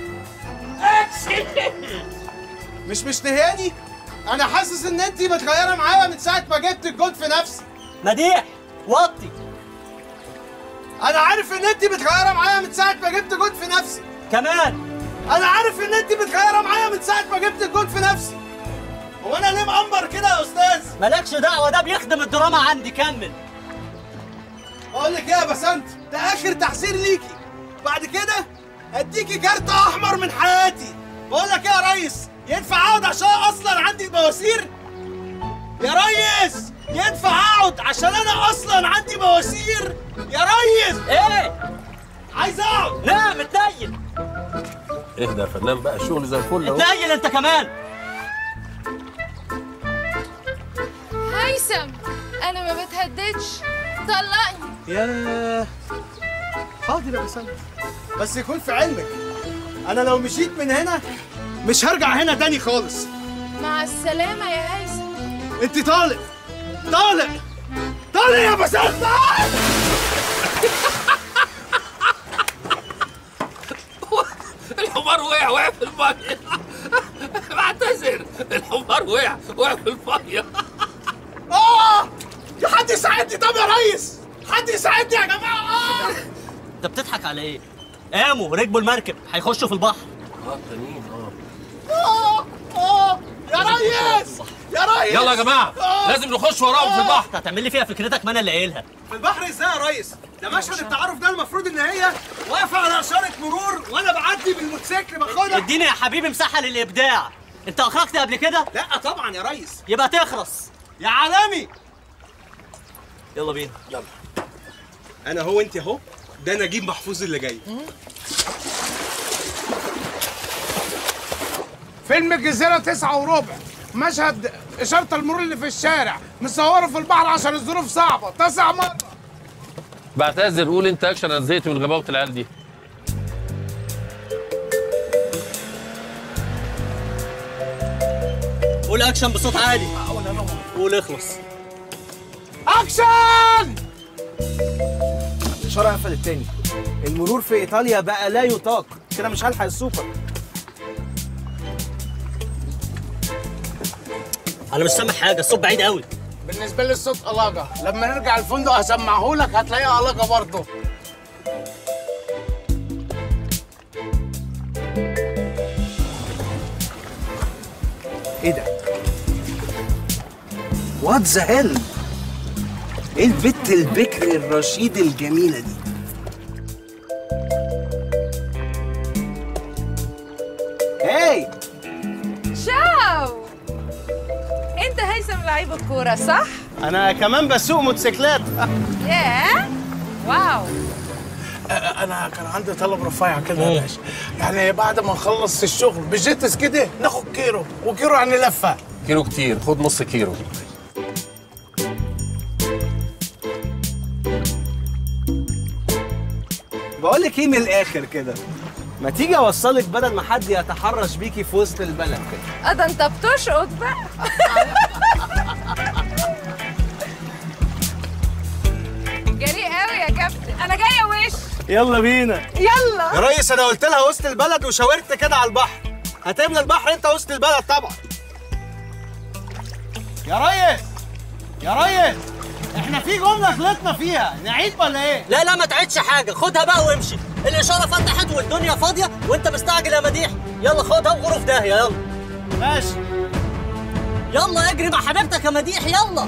مش مشتهياني انا حاسس ان انت متغيره معايا من ساعه ما جبت الجول في نفسي مديح وطي انا عارف ان انت متغيره معايا من ساعه ما جبت جول في نفسي كمان انا عارف ان انت متغيره معايا من ساعه ما جبت الجول في نفسي هو انا ليه مقمر كده يا استاذ مالكش دعوه ده بيخدم الدراما عندي كمل بقول لك ايه يا بسنت ده اخر تحذير ليكي بعد كده اديكي كارت احمر من حياتي بقول لك ايه يا ريس ينفع اقعد عشان اصلا عندي بواسير يا ريس ينفع اقعد عشان انا اصلا عندي بواسير يا ريس ايه عايز اقعد لا متنيل اهدى يا فنان بقى الشغل زي الفل اهو اتنيل انت كمان هيثم انا ما بتهددش طلقني يا حاضر يا بسنت بس يكون في علمك انا لو مشيت من هنا مش هرجع هنا تاني خالص مع السلامه يا هيثم انت طالق طالق طالق يا بسنت الحمار الحمار وقع وقع في الميه بعتذر الحمار وقع وقع في الميه اه يا حد يساعدني طب يا ريس حد يساعدني يا جماعه اه انت بتضحك على ايه؟ قاموا ركبوا المركب هيخشوا في البحر اه تانيين اه اه اه يا ريس يا ريس يلا يا جماعه آه. لازم نخش وراهم في البحر هتعمل لي فيها فكرتك ما انا اللي قايلها في البحر ازاي يا ريس ده مشهد التعارف ده المفروض ان هي واقفه على اشاره مرور وانا بعدي بالموتوسيكل باخدها اديني يا حبيبي مساحه للابداع انت اخرجت قبل كده لا طبعا يا ريس يبقى تخرس يا عالمي يلا بينا يلا انا هو انت اهو ده نجيب محفوظ اللي جاي فيلم الجزيرة تسعة وربع مشهد إشارة المرور اللي في الشارع مصوره في البحر عشان الظروف صعبة تسع مرة بعتذر قول انت اكشن انا زهقت من غباوه العيال دي قول اكشن بصوت عالي قول اخلص أكشن الإشارة قفلت تاني المرور في إيطاليا بقى لا يطاق كده مش هلحق السوبر انا مش سامع حاجه الصوت بعيد قوي بالنسبة لي الصوت ألاجة لما نرجع الفندق هسمعهولك هتلاقيه ألاجة برضه إيه ده؟ وات ذا هيل؟ إيه البت البكر الرشيد الجميلة دي؟ هاي شاو انت هيثم لعيب الكوره صح أنا كمان بسوق موتوسيكلات ياه واو أنا كان عندي طلب رفيع كده يا باشا يعني بعد ما نخلص الشغل بجيتس كده ناخد كيلو وكيلو يعني لفة كيلو كتير خد نص كيلو بقول لك إيه من الآخر كده؟ ما تيجي أوصلك بدل ما حد يتحرش بيكي في وسط البلد كده اه ده انت بتشقط بقى جريء قوي يا كابتن انا جايه وش يلا بينا يلا يا ريس انا قلت لها وسط البلد وشاورت كده على البحر هتملى البحر انت وسط البلد طبعا يا ريس يا ريس احنا في جمله غلطنا فيها نعيد ولا ايه لا لا ما تعيدش حاجه خدها بقى وامشي الاشاره فتحت والدنيا فاضيه وانت مستعجل يا مديح يلا خدها وغرف داهيه يلا ماشي يلا اجري مع حبيبتك يا مديح يلا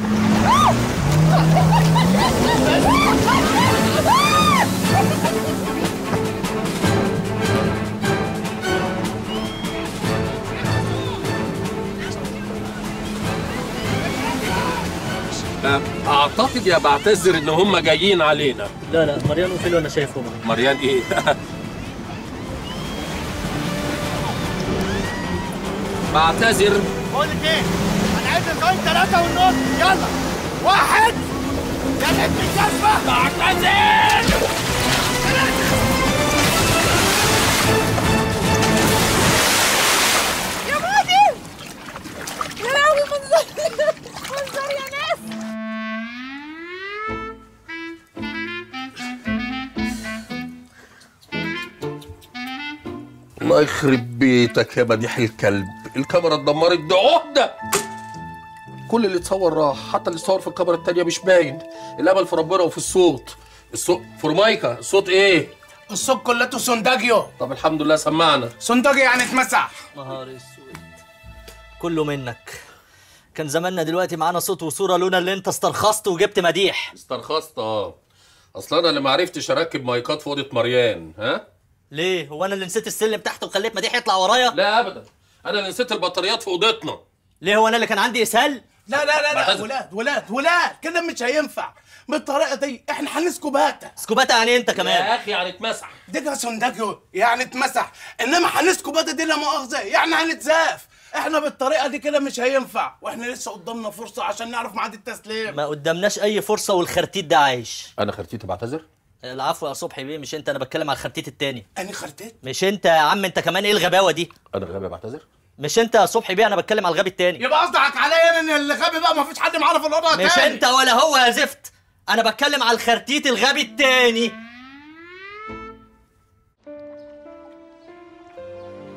اعتقد يا بعتذر ان هم جايين علينا لا لا مريان وفيلو انا شايفهم مريان ايه بعتذر بقول لك ايه هنعد لغايه ثلاثة ونص يلا واحد يا بنت الجزمة بعتذر يا مودي يا لهوي منظر منظر يا ناس الله يخرب بيتك يا مديح الكلب الكاميرا اتدمرت دي عهده كل اللي اتصور راح حتى اللي اتصور في الكاميرا التانية مش باين الامل في ربنا وفي الصوت الصوت فورمايكا الصوت ايه الصوت كلته سونداجيو طب الحمد لله سمعنا سونداجيو يعني اتمسح نهار اسود كله منك كان زماننا دلوقتي معانا صوت وصوره لولا اللي انت استرخصت وجبت مديح استرخصت اه اصل انا اللي ما عرفتش اركب مايكات في اوضه مريان ها ليه هو انا اللي نسيت السلم تحت وخليت مديح يطلع ورايا لا ابدا انا اللي نسيت البطاريات في اوضتنا ليه هو انا اللي كان عندي اسهال لا لا لا لا بعتذر. ولاد ولاد ولاد كده مش هينفع بالطريقه دي احنا هنسكوباتا سكوباتا يعني انت كمان يا اخي يعني اتمسح ديجا سونداجيو يعني اتمسح انما هنسكوباتا دي لا مؤاخذه يعني هنتزاف احنا بالطريقه دي كده مش هينفع واحنا لسه قدامنا فرصه عشان نعرف ميعاد التسليم ما قدامناش اي فرصه والخرتيت ده عايش انا خرتيت بعتذر العفو يا صبحي بيه مش انت انا بتكلم على الخرتيت التاني اني خرتيت مش انت يا عم انت كمان ايه الغباوه دي انا غبي بعتذر مش انت يا صبحي بيه انا بتكلم على الغبي التاني يبقى قصدك عليا ان اللي غبي بقى ما فيش حد معانا في الاوضه مش تاني انت ولا هو يا زفت انا بتكلم على الخرتيت الغبي التاني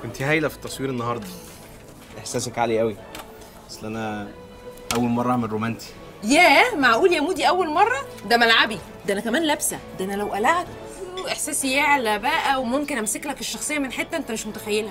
انت هايله في التصوير النهارده احساسك عالي قوي اصل انا اول مره اعمل رومانتي ياه معقول يا مودي اول مره ده ملعبي ده انا كمان لابسه ده انا لو قلعت احساسي يعلى بقى وممكن امسك لك الشخصيه من حته انت مش متخيلها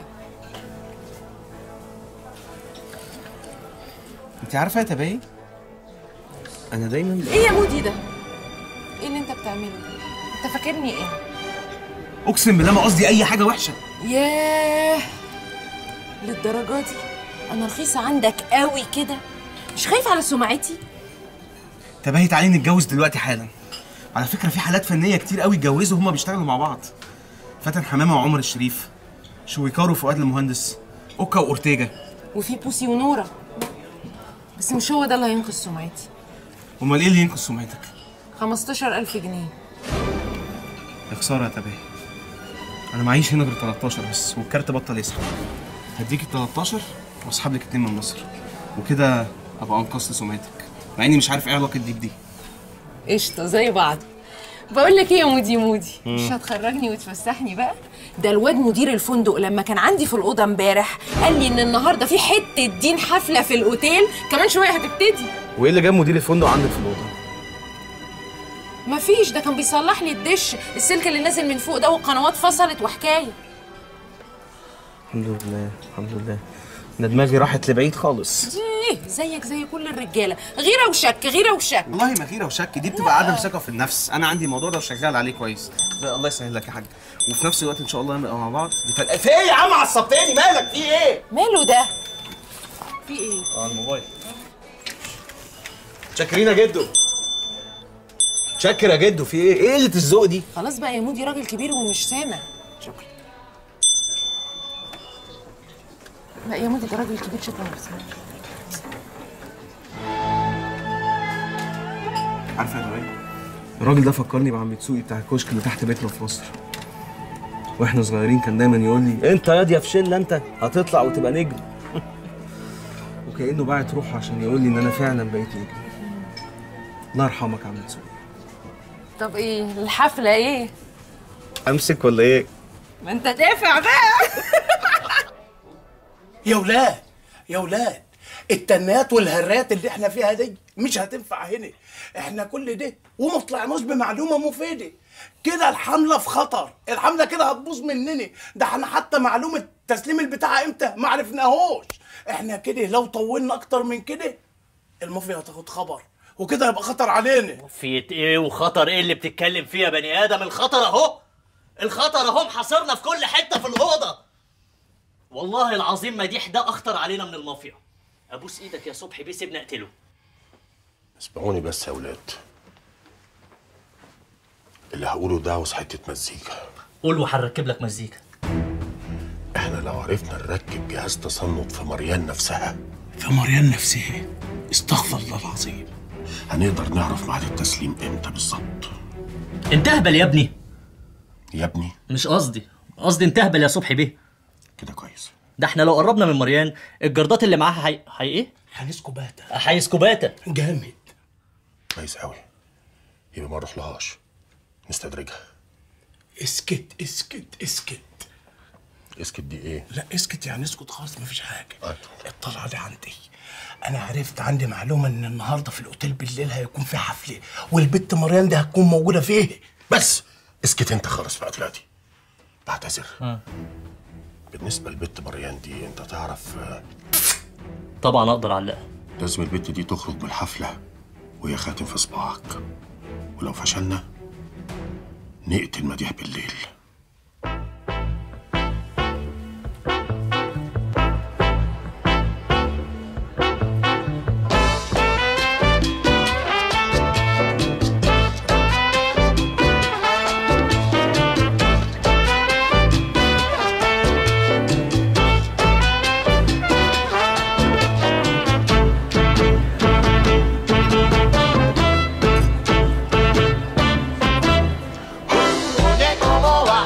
انت عارفه يا تباهي انا دايما ايه يا مودي ده ايه اللي انت بتعمله انت فاكرني ايه اقسم بالله ما قصدي اي حاجه وحشه ياه للدرجه دي انا رخيصه عندك قوي كده مش خايف على سمعتي تباهي تعالي نتجوز دلوقتي حالا على فكره في حالات فنيه كتير قوي اتجوزوا هما بيشتغلوا مع بعض فاتن حمامه وعمر الشريف شويكار وفؤاد المهندس اوكا واورتيجا وفي بوسي ونوره بس مش هو ده اللي هينقذ سمعتي امال ايه اللي ينقذ سمعتك 15000 جنيه يا خساره يا تباهي انا معيش هنا غير 13 بس والكارت بطل يسحب هديك ال 13 واسحب لك اتنين من مصر وكده ابقى انقذت سمعتك مع اني مش عارف ايه علاقه دي بدي قشطه زي بعض بقول لك ايه يا مودي مودي مم. مش هتخرجني وتفسحني بقى ده الواد مدير الفندق لما كان عندي في الاوضه امبارح قال لي ان النهارده في حته دين حفله في الاوتيل كمان شويه هتبتدي وايه اللي جاب مدير الفندق عندك في الاوضه مفيش ده كان بيصلح لي الدش السلك اللي نازل من فوق ده والقنوات فصلت وحكايه الحمد لله الحمد لله انا دماغي راحت لبعيد خالص ايه زيك زي كل الرجاله غيره وشك غيره وشك والله ما غيره وشك دي بتبقى عدم ثقه في النفس انا عندي الموضوع ده وشغال عليه كويس لا، الله يسهل لك يا حاج وفي نفس الوقت ان شاء الله نبقى مع بعض بتل... في ايه يا عم عصبتني مالك في ايه ماله ده في ايه اه الموبايل شاكرين يا جدو شاكر يا جدو في ايه ايه قله الذوق دي خلاص بقى يا مودي راجل كبير ومش سامع شكرا لا يا مودي ده راجل كبير شكرا بس عارفه يا نوال الراجل ده فكرني بعم بتسوقي بتاع الكشك اللي تحت بيتنا في مصر واحنا صغيرين كان دايما يقول لي انت يا دي فشله انت هتطلع وتبقى نجم وكانه باعت روحه عشان يقول لي ان انا فعلا بقيت نجم الله يرحمك يا عم بتسوقي طب ايه الحفله ايه امسك ولا ايه ما انت دافع بقى يا ولاد يا ولاد التنات والهرات اللي احنا فيها دي مش هتنفع هنا احنا كل ده وما طلعناش بمعلومه مفيده كده الحمله في خطر الحمله كده هتبوظ مننا ده احنا حتى معلومه تسليم البتاع امتى ما عرفناهوش احنا كده لو طولنا اكتر من كده المافيا هتاخد خبر وكده يبقى خطر علينا في ايه وخطر ايه اللي بتتكلم فيه يا بني ادم الخطر اهو الخطر اهو محاصرنا في كل حته في الاوضه والله العظيم مديح ده اخطر علينا من المافيا ابوس ايدك يا صبحي بيه سيبني اقتله اسمعوني بس يا ولاد اللي هقوله ده عاوز حته مزيكا قول وهنركب لك مزيكا احنا لو عرفنا نركب جهاز تصنت في مريان نفسها في مريان نفسها استغفر الله العظيم هنقدر نعرف ميعاد التسليم امتى بالظبط انت اهبل يا ابني يا ابني مش قصدي قصدي انت اهبل يا صبحي بيه كده كويس ده احنا لو قربنا من مريان الجردات اللي معاها حي... حي ايه هنسكوباتا هيسكوباتا جامد كويس قوي يبقى ما نروحلهاش نستدرجها اسكت اسكت اسكت اسكت دي ايه لا اسكت يعني اسكت خالص مفيش حاجه اطلع لي عندي انا عرفت عندي معلومه ان النهارده في الاوتيل بالليل هيكون في حفله والبت مريم دي هتكون موجوده فيه بس اسكت انت خالص بقى دلوقتي بعتذر بالنسبه لبت مريان دي انت تعرف آه، طبعا اقدر اعلقها لازم البت دي تخرج من الحفله وهي خاتم في صباعك ولو فشلنا نقتل مديح بالليل Oye, cómo va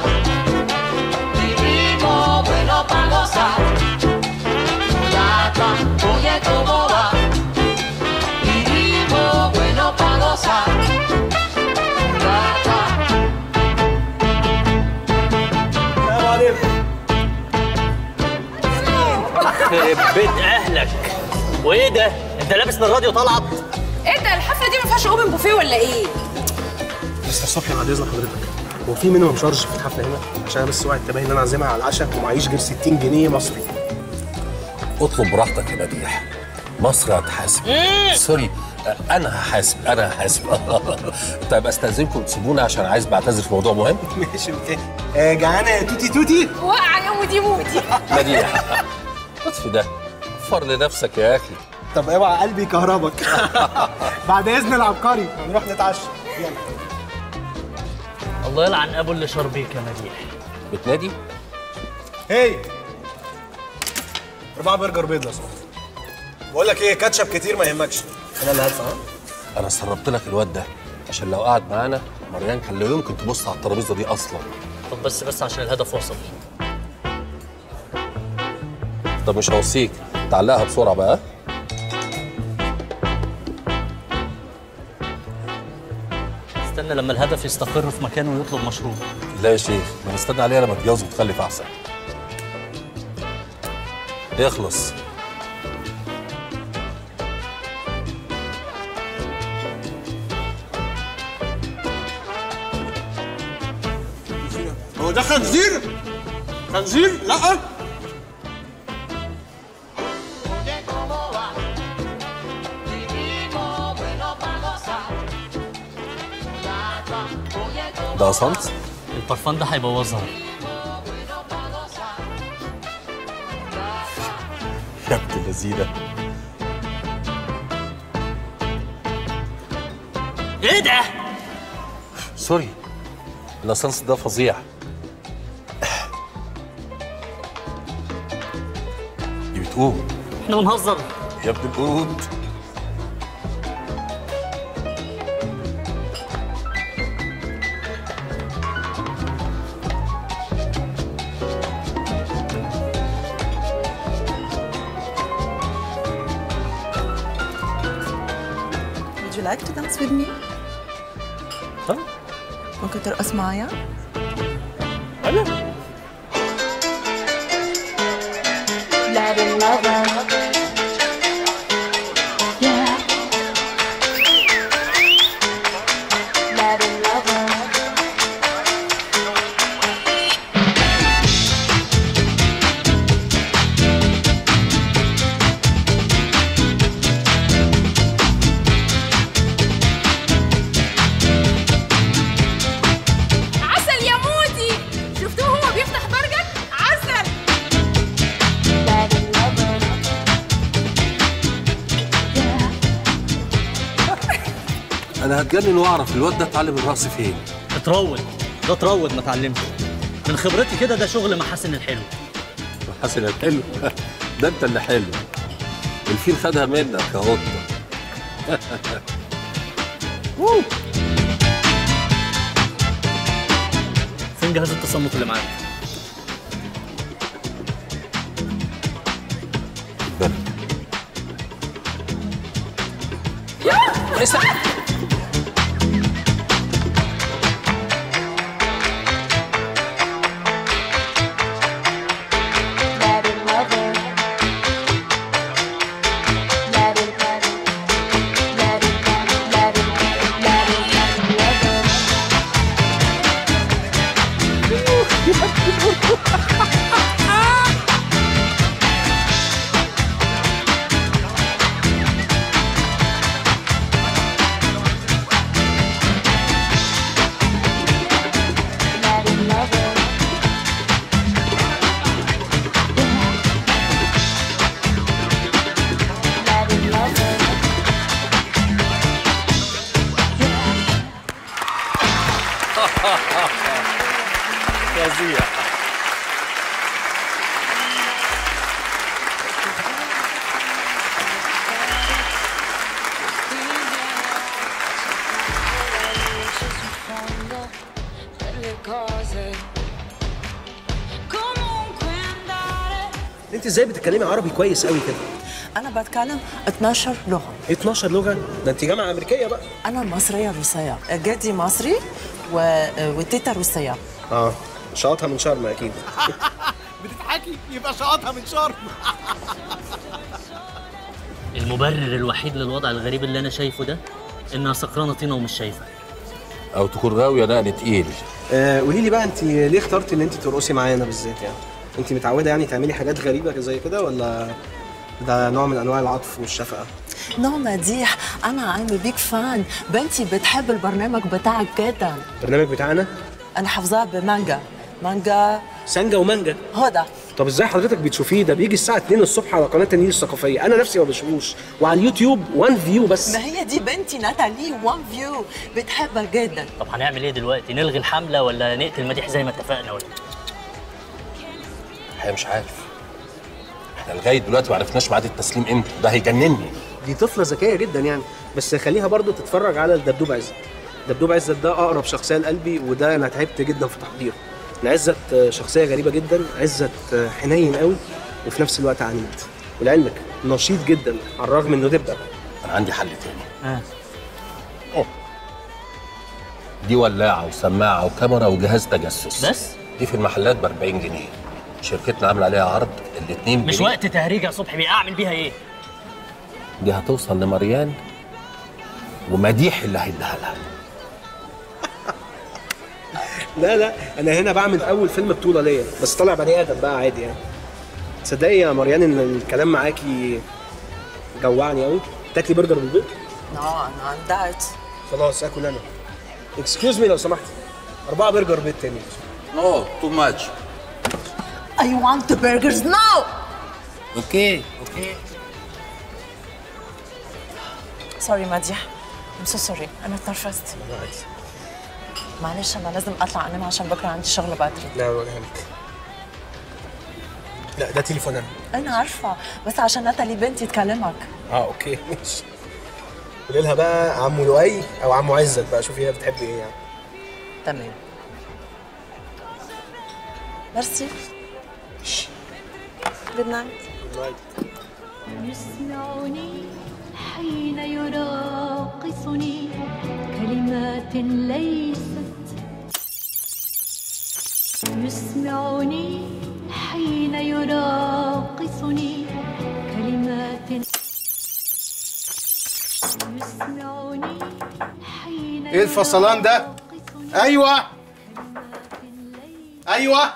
يخرب بيت اهلك وايه ده انت لابس للراديو طلعت ايه ده الحفله دي ما فيهاش اوبن بوفيه ولا ايه مستر صبحي بعد اذن حضرتك هو في مينيمم شارج في الحفله هنا عشان انا بس وعد تبين ان انا عازمها على العشاء ومعيش غير 60 جنيه مصري اطلب براحتك يا مديح مصر هتحاسب سوري انا هحاسب انا هحاسب طيب استاذنكم تسيبونا عشان عايز بعتذر في موضوع مهم ماشي اوكي آه، جعانه يا توتي توتي وقع يا مودي مودي مديح اطفي ده وفر لنفسك يا اخي طب اوعى قلبي يكهربك بعد اذن العبقري هنروح نتعشى يلا الله يلعن ابو اللي شار بيك يا مديح بتنادي هي اربعه برجر بيض يا صاحبي بقول لك ايه كاتشب كتير ما يهمكش انا اللي هدفع ها؟ انا سربت لك الواد ده عشان لو قعد معانا مريان كان لا يمكن تبص على الترابيزه دي اصلا طب بس بس عشان الهدف وصل طب مش هوصيك تعلقها بسرعه بقى استنى لما الهدف يستقر في مكانه ويطلب مشروب لا يا شيخ ما نستنى عليها لما اتجوز وتخلف احسن اخلص هو ده خنزير؟ خنزير؟ لا ده صنط البرفان ده هيبوظها يا ابن اللذينه ايه ده؟ سوري الاسانس ده فظيع دي بتقوم احنا بنهزر يا ابن القرود Would you like to dance with me? طيب ممكن ترقص معايا؟ انا Latin lover. Yeah. Latin lover. عسل يا مودي شفتوه هو بيفتح برجر عسل Latin lover. انا هتجنن واعرف الواد ده اتعلم الرقص فين اتروض ده اتروض ما اتعلمش من خبرتي كده ده شغل محاسن الحلو حسن الحلو ده انت اللي حلو الفيل خدها منك يا قطه فين جهاز التصنت اللي معاك؟ Latin lover. Latin, Latin, Latin, Latin, Latin, Latin lover. Latin lover. Latin lover. فظيع انت ازاي بتتكلمي عربي كويس قوي كده أنا بتكلم 12 لغة 12 لغه ده انت جامعه امريكيه بقى أنا مصرية روسية جدي مصري و... وتيتا روسية اه شاطها من شرم اكيد بتضحكي يبقى شقطها من شرم المبرر الوحيد للوضع الغريب اللي انا شايفه ده انها سكرانه طينه ومش شايفه او تكون غاويه نقل تقيل آه، قولي لي بقى انت ليه اخترتي ان انت ترقصي معانا بالذات يعني انت متعوده يعني تعملي حاجات غريبه زي كده ولا ده نوع من انواع العطف والشفقه نو مديح انا عامل بيك فان بنتي بتحب البرنامج بتاعك جدا البرنامج بتاعنا انا حافظاه بمانجا مانجا سانجا ومانجا هدى طب ازاي حضرتك بتشوفيه ده بيجي الساعه 2 الصبح على قناه النيل الثقافيه انا نفسي ما بشوفوش وعلى اليوتيوب 1 فيو بس ما هي دي بنتي ناتالي وان فيو بتحبها جدا طب هنعمل ايه دلوقتي نلغي الحمله ولا نقتل مديح زي ما اتفقنا ولا الحقيقه مش عارف احنا لغايه دلوقتي ما عرفناش ميعاد التسليم امتى ده هيجنني دي طفله ذكيه جدا يعني بس خليها برضو تتفرج على الدبدوب عزت دبدوب عزت ده اقرب شخصيه لقلبي وده انا تعبت جدا في تحضيره عزت شخصيه غريبه جدا عزت حنين قوي وفي نفس الوقت عنيد ولعلمك نشيط جدا على الرغم انه دبدب انا عندي حل تاني اه دي ولاعه وسماعه وكاميرا وجهاز تجسس بس دي في المحلات ب 40 جنيه شركتنا عامله عليها عرض الاثنين مش وقت تهريج يا صبحي بيه اعمل بيها ايه دي هتوصل لمريان ومديح اللي هيديها لها لا لا انا هنا بعمل اول فيلم بطوله ليا بس طالع بني ادم بقى عادي يعني تصدقي يا مريان ان الكلام معاكي جوعني قوي تاكلي برجر بالبيض نو انا عن دايت خلاص اكل انا اكسكيوز مي لو سمحت اربعه برجر بيض تاني نو تو ماتش I want the burgers now اوكي اوكي سوري مديح I'm so sorry انا اتنرفزت معلش انا لازم اطلع انام عشان بكره عندي شغل بدري لا ولا يهمك لا ده تليفون انا انا عارفه بس عشان ناتالي بنتي تكلمك اه اوكي ماشي قولي لها بقى عمو لؤي او عمو عزت بقى شوفي هي بتحب ايه يعني تمام ميرسي جود نايت يسمعني حين يراقصني كلمات ليست يسمعني حين يراقصني كلمات يسمعني حين ايه الفصلان ده؟ ايوه ايوه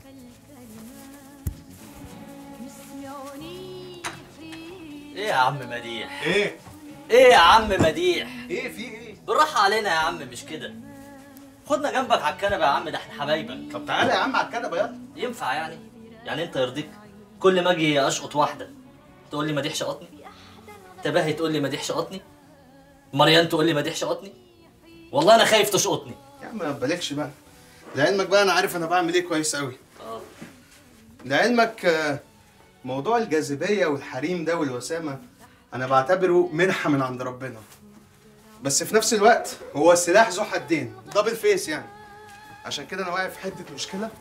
ايه يا عم مديح ايه ايه يا عم مديح ايه في ايه بالراحه علينا يا عم مش كده خدنا جنبك على الكنبه يا عم ده احنا حبايبك طب تعالى يا عم على الكنبه يلا ينفع يعني يعني انت يرضيك كل ما اجي اشقط واحده تقول لي مديح شقطني تباهي تقول لي مديح شقطني مريان تقول لي مديح شقطني والله انا خايف تشقطني يا عم ما تبالغش بقى لعلمك بقى انا عارف انا بعمل ايه كويس قوي اه لعلمك آه، موضوع الجاذبيه والحريم ده والوسامه انا بعتبره منحه من عند ربنا بس في نفس الوقت هو السلاح ذو حدين دبل فيس يعني عشان كده انا واقف في حته مشكله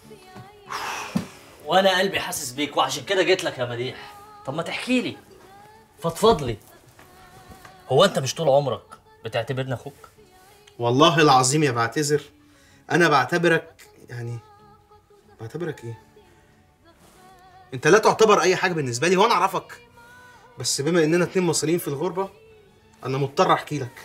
وانا قلبي حاسس بيك وعشان كده جيت لك يا مديح طب ما تحكي لي فضفض لي هو انت مش طول عمرك بتعتبرني اخوك والله العظيم يا بعتذر انا بعتبرك يعني بعتبرك ايه انت لا تعتبر اي حاجه بالنسبه لي وانا اعرفك بس بما اننا اتنين مصريين في الغربه انا مضطر احكي لك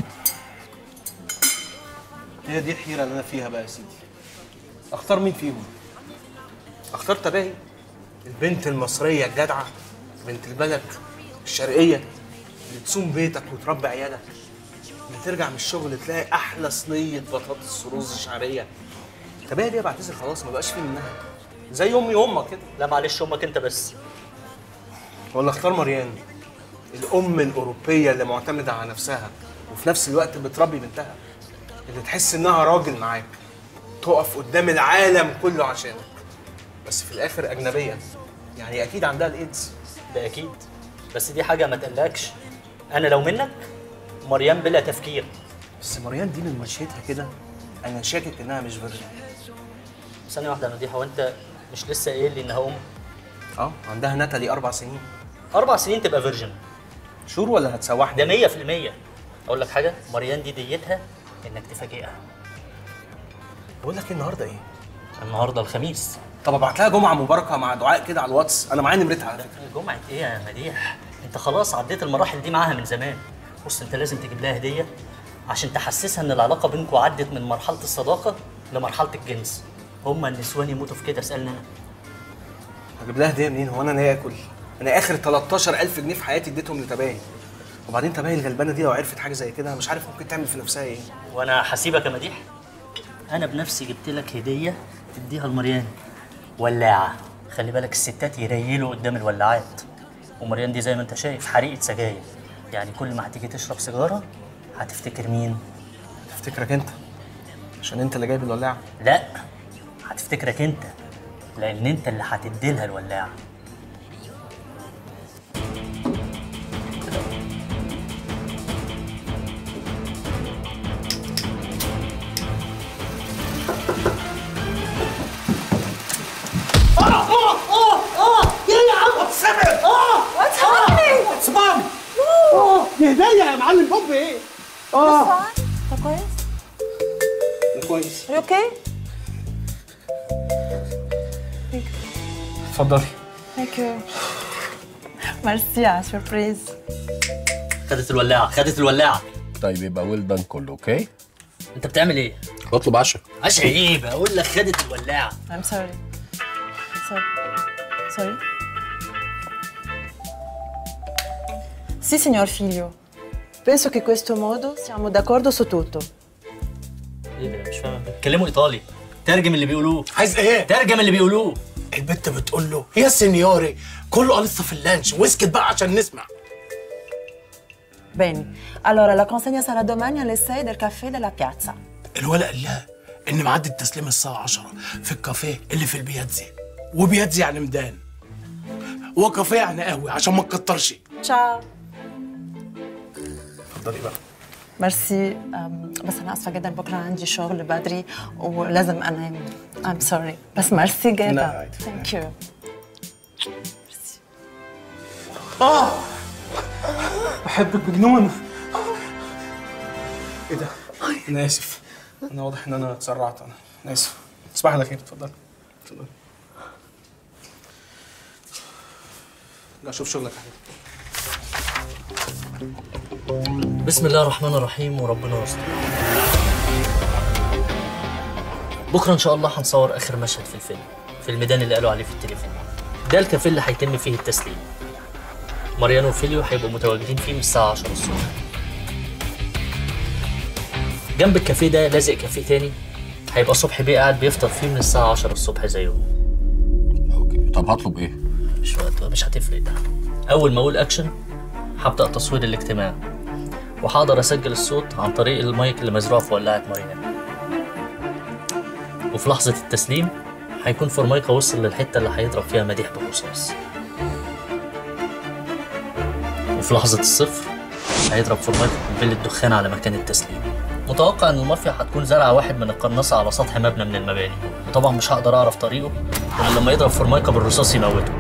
هي دي الحيره اللي انا فيها بقى يا سيدي اختار مين فيهم اختار تباهي البنت المصريه الجدعه بنت البلد الشرقيه اللي تصوم بيتك وتربي عيالك اللي ترجع من الشغل تلاقي احلى صينيه بطاطس رز شعريه تباهي دي يا بعتذر خلاص ما بقاش في منها زي امي وامك كده لا معلش امك انت بس ولا اختار مريان الام الاوروبيه اللي معتمده على نفسها وفي نفس الوقت بتربي بنتها اللي تحس انها راجل معاك تقف قدام العالم كله عشانك بس في الاخر اجنبيه يعني اكيد عندها الايدز ده اكيد بس دي حاجه ما تقلقش انا لو منك مريم بلا تفكير بس مريان دي من مشيتها كده انا شاكك انها مش فيرجن ثانيه واحده يا مديحه وانت مش لسه قايل لي انها ام اه عندها ناتالي اربع سنين اربع سنين تبقى فيرجن شور ولا هتسوحني ده 100% اقول لك حاجه مريان دي ديتها انك تفاجئها بقول لك إيه النهارده ايه النهارده الخميس طب ابعت لها جمعه مباركه مع دعاء كده على الواتس انا معايا نمرتها على فكره جمعة ايه يا مديح؟ انت خلاص عديت المراحل دي معاها من زمان. بص انت لازم تجيب لها هدية عشان تحسسها ان العلاقة بينكم عدت من مرحلة الصداقة لمرحلة الجنس. هما النسوان يموتوا في كده اسألني انا. هجيب لها هديه منين هو انا ناوي اكل انا اخر 13000 جنيه في حياتي اديتهم لتباين وبعدين تباين الغلبانه دي لو عرفت حاجه زي كده مش عارف ممكن تعمل في نفسها ايه وانا هسيبك يا مديح. انا بنفسي جبت لك هدية تديها لمريان. ولاعة. خلي بالك الستات يريلوا قدام الولاعات. ومريان دي زي ما انت شايف حريقة سجاير. يعني كل ما هتيجي تشرب سيجارة هتفتكر مين؟ تفتكرك انت عشان انت اللي جايب الولاعه لا هتفتكرك انت لان انت اللي هتدي لها الولاعه اه اه اه اه ايه يا عم اتسمع اه What's happening? اتس مامي اه دي هديه يا معلم بوب ايه اه انت كويس؟ كويس You okay? اتفضلي Thank you. ميرسي على السربريز خدت الولاعه خدت الولاعه طيب يبقى ويل دان كله اوكي انت بتعمل ايه اطلب عشاء عشان ايه بقول لك خدت الولاعه I'm sorry. Sorry. Sorry. Sì, signor figlio. Penso che questo modo siamo d'accordo su tutto. ايه ده مش فاهم بيتكلموا ايطالي ترجم اللي بيقولوه عايز ايه؟ ترجم اللي بيقولوه البت بتقول له يا سينيوري كله قال لسه في اللانش واسكت بقى عشان نسمع Bene. Allora, la consegna sarà domani alle 6 del caffè della piazza. الولد قال لها ان ميعاد التسليم الساعه 10 في الكافيه اللي في البياتزي وبياتزي يعني ميدان وكافيه يعني قهوه عشان ما تكترش Ciao. اتفضلي بقى ميرسي أم، بس انا اسفه جدا بكره عندي شغل بدري ولازم انام I'm sorry بس ميرسي لا، جدا عادي. ثانك يو اه بحبك بجنون ايه ده انا اسف انا واضح ان انا اتسرعت انا انا اسف تصبح على خير اتفضل اتفضل لا شوف شغلك يا حبيبي بسم الله الرحمن الرحيم وربنا يستر بكره ان شاء الله هنصور اخر مشهد في الفيلم في الميدان اللي قالوا عليه في التليفون ده الكافيه اللي هيتم فيه التسليم ماريانو وفيليو هيبقوا متواجدين فيه من الساعه 10 الصبح جنب الكافيه ده لازق كافيه تاني هيبقى صبحي بيه قاعد بيفطر فيه من الساعه 10 الصبح زيهم طب هطلب ايه مش وقت مش هتفرق ده اول ما اقول اكشن هبدا تصوير الاجتماع وهقدر اسجل الصوت عن طريق المايك اللي مزروع في ولاعه مريم وفي لحظه التسليم هيكون فورمايكا وصل للحته اللي هيضرب فيها مديح بالرصاص وفي لحظه الصفر هيضرب فورمايكا قنبله دخان على مكان التسليم متوقع ان المافيا هتكون زرعه واحد من القناصه على سطح مبنى من المباني وطبعا مش هقدر اعرف طريقه غير لما يضرب فورمايكا بالرصاص يموته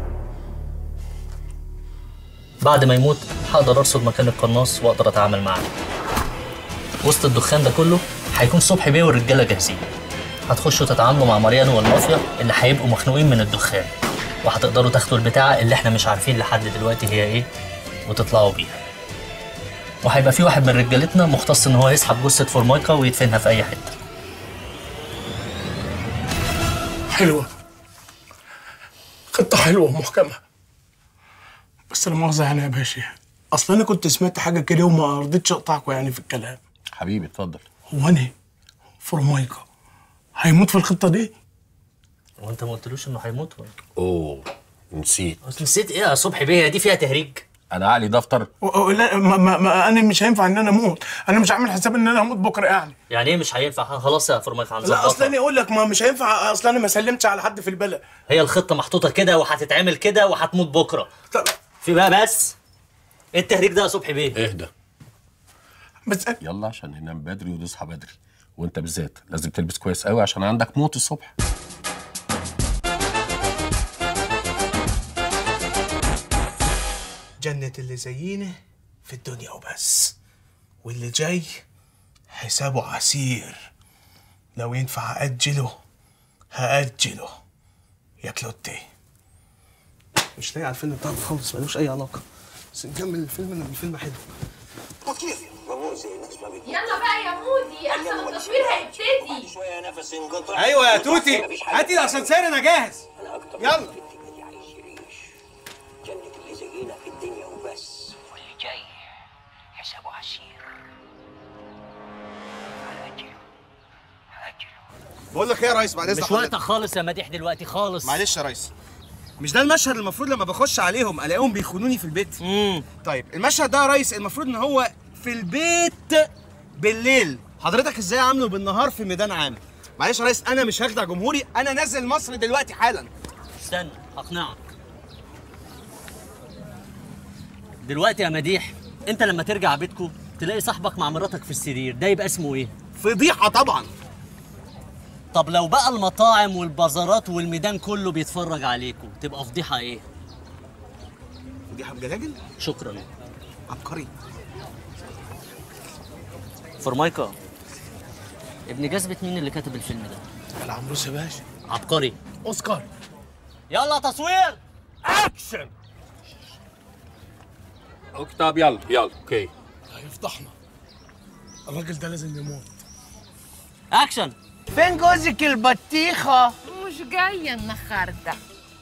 بعد ما يموت هقدر ارصد مكان القناص واقدر اتعامل معاه وسط الدخان ده كله هيكون صبحي بيه والرجاله جاهزين هتخشوا تتعاملوا مع ماريانو والمافيا اللي هيبقوا مخنوقين من الدخان وهتقدروا تاخدوا البتاعه اللي احنا مش عارفين لحد دلوقتي هي ايه وتطلعوا بيها وهيبقى في واحد من رجالتنا مختص ان هو يسحب جثه فورمايكا ويدفنها في اي حته حلوه خطه حلوه ومحكمه بس لا مؤاخذه يعني يا باشا اصل انا كنت سمعت حاجه كده وما رضيتش اقطعكم يعني في الكلام حبيبي اتفضل هو انا فورمايكا هيموت في الخطه دي هو انت ما قلتلوش انه هيموت ولا اوه نسيت بس نسيت ايه يا صبحي بيه هي دي فيها تهريج انا عقلي دفتر و- و- لا ما ما ما انا مش هينفع ان انا اموت انا مش عامل حساب ان انا هموت بكره يعني يعني ايه مش هينفع خلاص يا فورمايكا لا هنظبطها اصل انا اقول لك ما مش هينفع اصل انا ما سلمتش على حد في البلد هي الخطه محطوطه كده وهتتعمل كده وهتموت بكره في بقى بس ايه التهريج ده يا صبحي بيه اهدى بس يلا عشان ننام بدري وتصحى بدري وانت بالذات لازم تلبس كويس قوي عشان عندك موت الصبح جنة اللي زينا في الدنيا وبس واللي جاي حسابه عسير لو ينفع أأجله هأجله يا كلوتي مش لاقي على الفيلم بتاعك خالص ملوش اي علاقه بس نكمل الفيلم لان الفيلم حلو يلا بقى يا مودي احسن التصوير هيبتدي ايوه يا توتي هاتي الاسانسير انا جاهز يلا واللي جاي حسابه عسير بقول لك ايه يا ريس بعد اذن مش حضرتك. وقتك خالص يا مديح دلوقتي خالص معلش يا ريس مش ده المشهد المفروض لما بخش عليهم الاقيهم بيخونوني في البيت امم طيب المشهد ده يا ريس المفروض ان هو في البيت بالليل حضرتك ازاي عامله بالنهار في ميدان عام معلش يا ريس انا مش هخدع جمهوري انا نازل مصر دلوقتي حالا استنى هقنعك دلوقتي يا مديح انت لما ترجع بيتكم تلاقي صاحبك مع مراتك في السرير ده يبقى اسمه ايه فضيحه طبعا طب لو بقى المطاعم والبازارات والميدان كله بيتفرج عليكم تبقى فضيحه ايه فضيحه بجلاجل شكرا عبقري فرمايكا ابن جذبة مين اللي كاتب الفيلم ده؟ العمروس يا باشا عبقري اوسكار يلا تصوير اكشن اوكي طب يلا يلا اوكي هيفضحنا الراجل ده لازم يموت اكشن فين جوزك البطيخه مش جايه النهارده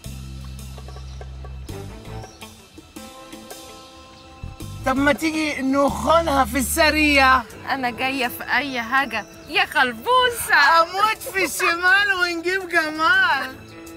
طب ما تيجي نخونها في السريع انا جايه في اي حاجه يا خلبوسه اموت في الشمال ونجيب جمال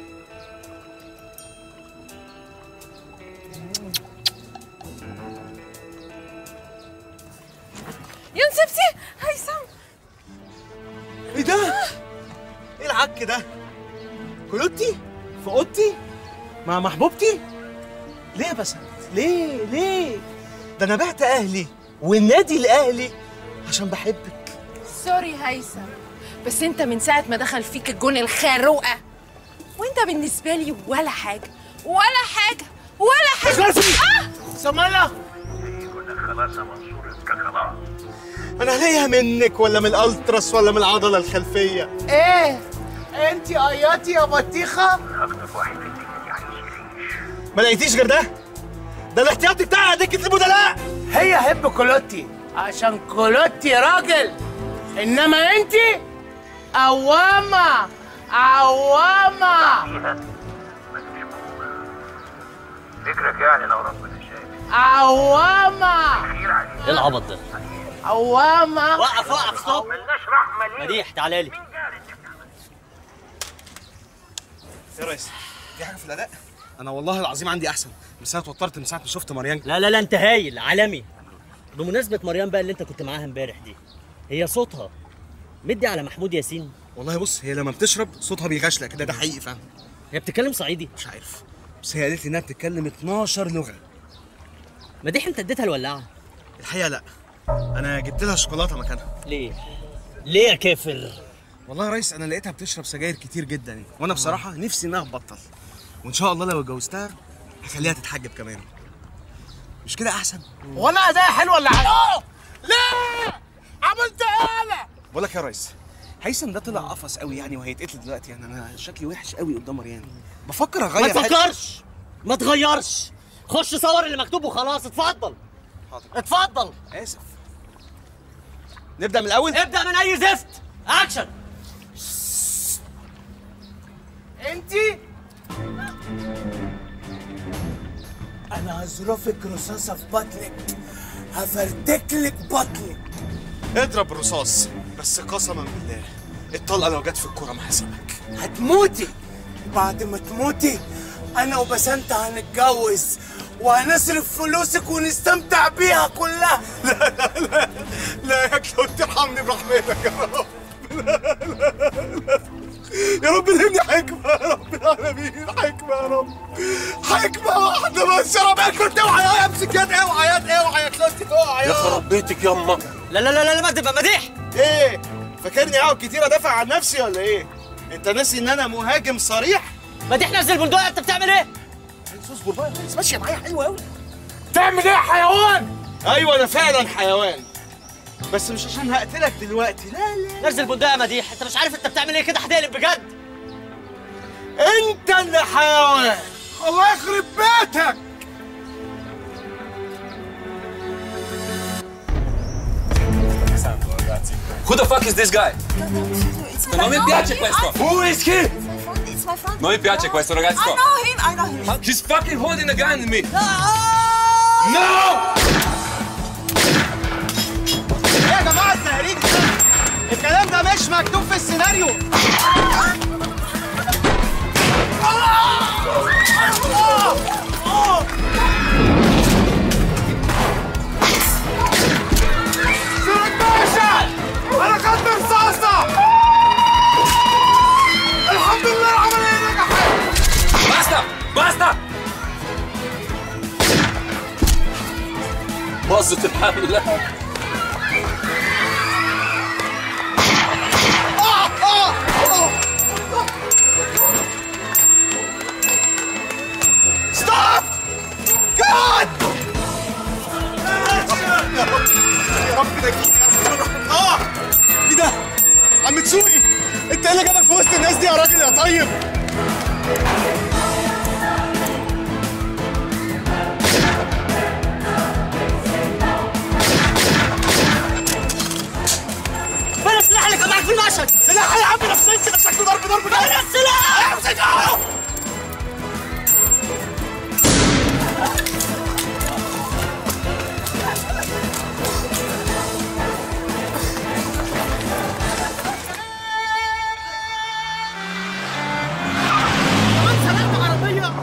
يا نسبتي هيثم ايه ده؟ ايه العك ده؟ كلوتي؟ في اوضتي؟ مع محبوبتي؟ ليه يا بسنت؟ ليه؟ ليه؟ ده انا بعت اهلي والنادي الاهلي عشان بحبك سوري هيثم بس انت من ساعه ما دخل فيك الجون الخاروقه وانت بالنسبه لي ولا حاجه ولا حاجه ولا حاجه آه! سمالة خلاص يا منصور انت خلاص انا ليا منك ولا من الالتراس ولا من العضله الخلفيه ايه انت قياطي يا بطيخه اكتر واحد في الدنيا عايش ما لقيتيش غير ده؟ ده الاحتياطي بتاع دكه البدلاء هي هب كولوتي عشان كولوتي راجل انما انت قوامه عوامه فكرك يعني لو ربنا شايف عوامه ايه العبط ده؟ عوامه وقف وقف ستوب ملناش رحمه ليه مديح تعالى لي يا ريس في حاجه في الاداء انا والله العظيم عندي احسن بس انا اتوترت من ساعه ما شفت مريان لا لا لا انت هايل عالمي بمناسبة مريم بقى اللي انت كنت معاها امبارح دي هي صوتها مدي على محمود ياسين والله بص هي لما بتشرب صوتها بيغشلق كده ده حقيقي فعلا هي بتتكلم صعيدي مش عارف بس هي قالت لي انها بتتكلم 12 لغه مديح انت اديتها الولاعة الحقيقه لا انا جبت لها شوكولاته مكانها ليه ليه يا كافر والله يا ريس انا لقيتها بتشرب سجاير كتير جدا يعني. وانا بصراحه نفسي انها تبطل وان شاء الله لو اتجوزتها هخليها تتحجب كمان مش كده احسن وانا اداء حلو ولا حاجه لا عملت انا بقول لك يا ريس هيثم ده طلع قفص قوي يعني وهيتقتل دلوقتي يعني انا شكلي وحش قوي قدام مريان بفكر اغير ما حاجة- تفكرش ما تغيرش خش صور اللي مكتوب وخلاص اتفضل اتفضل اسف نبدا من الاول ابدا من اي زفت اكشن انت انا هظرفك رصاصه في بطنك هفرتكلك بطنك اضرب رصاص بس قسما بالله الطلقه لو جت في الكوره ما هسيبك هتموتي بعد ما تموتي انا وبسنت هنتجوز وهنصرف فلوسك ونستمتع بيها كلها لا لا لا لا يا كلو ترحمني برحمتك يا رب لا لا لا يا رب الهمني حكمة يا رب العالمين حكمة يا رب حكمة واحدة بس يا رب يا كنت اوعى يا امسك يد اوعى يد اوعى يا كنت اوعى يا خرب بيتك ياما لا لا لا لا ما تبقى مديح ايه فاكرني اقعد كتير ادافع عن نفسي ولا ايه؟ انت ناسي ان انا مهاجم صريح؟ مديح نزل بندقية انت بتعمل ايه؟ اصبر بقى بس ماشيه معايا حلوه قوي تعمل ايه يا حيوان ايوه انا فعلا حيوان بس مش عشان هقتلك دلوقتي لا لا نزل بندقية يا مديح انت مش عارف انت بتعمل ايه كده هتقلب بجد انت اللي حيوان الله يخرب بيتك Who the fuck is this guy? Non mi piace questo! Who is he? It's my friend. Non mi piace questo ragazzo! I know him, I know him. He's fucking holding a gun at me! نو ايه يا جماعه التهريج ده الكلام ده مش مكتوب في السيناريو سيرك باشا انا خدت رصاصه الحمد لله العمليه نجحت Basta! Basta! باظت الحملة ستوب جاد يا رب يا رب ده يفوت اه ايه ده عم تسوقي انت ايه اللي جابك في وسط الناس دي يا راجل يا طيب فين السلاح اللي كان معاك في المشهد؟ سلاح يا عم نفسي انت شكله ضرب ضرب فين السلاح؟ امسك اهو كمان سرقت عربية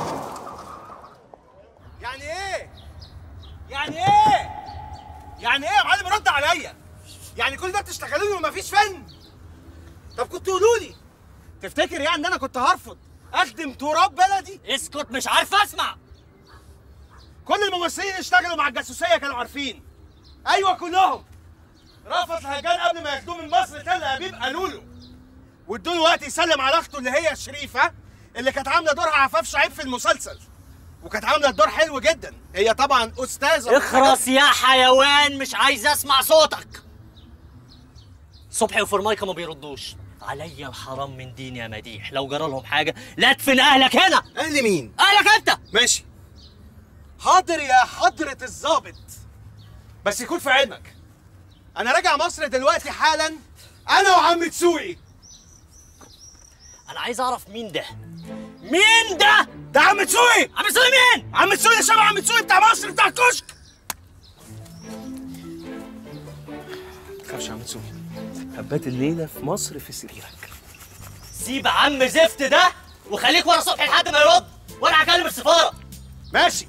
يعني ايه؟ يعني ايه؟ يعني ايه يا معلم رد عليا؟ يعني كل ده بتشتغلوني ومفيش فن؟ طب كنت قولوا لي تفتكر يعني ان انا كنت هرفض اخدم تراب بلدي؟ اسكت مش عارف اسمع كل الممثلين اللي اشتغلوا مع الجاسوسيه كانوا عارفين ايوه كلهم رفض الهجان قبل ما ياخدوه من مصر تل ابيب قالوا له وادوا له وقت يسلم على اخته اللي هي شريفه اللي كانت عامله دورها عفاف شعيب في المسلسل وكانت عامله الدور حلو جدا هي طبعا استاذه اخرس يا حيوان مش عايز اسمع صوتك صبحي وفرمايكا ما بيردوش عليا الحرام من دين يا مديح لو جرى لهم حاجه لا ادفن اهلك هنا اهل مين اهلك انت ماشي حاضر يا حضرة الظابط بس يكون في علمك انا راجع مصر دلوقتي حالا انا وعم تسوقي انا عايز اعرف مين ده مين ده ده عم تسوقي عم تسوقي مين عم تسوقي ده شبه عم تسوقي بتاع مصر بتاع الكشك تخافش يا عم تسوقي هبات الليله في مصر في سريرك سيب عم زفت ده وخليك ورا صبحي لحد ما يرد وانا هكلم السفاره ماشي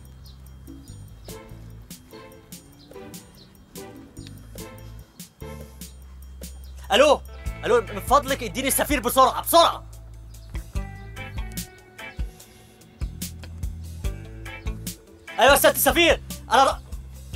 الو الو من فضلك اديني السفير بسرعه بسرعه ايوه يا سياده السفير انا ر...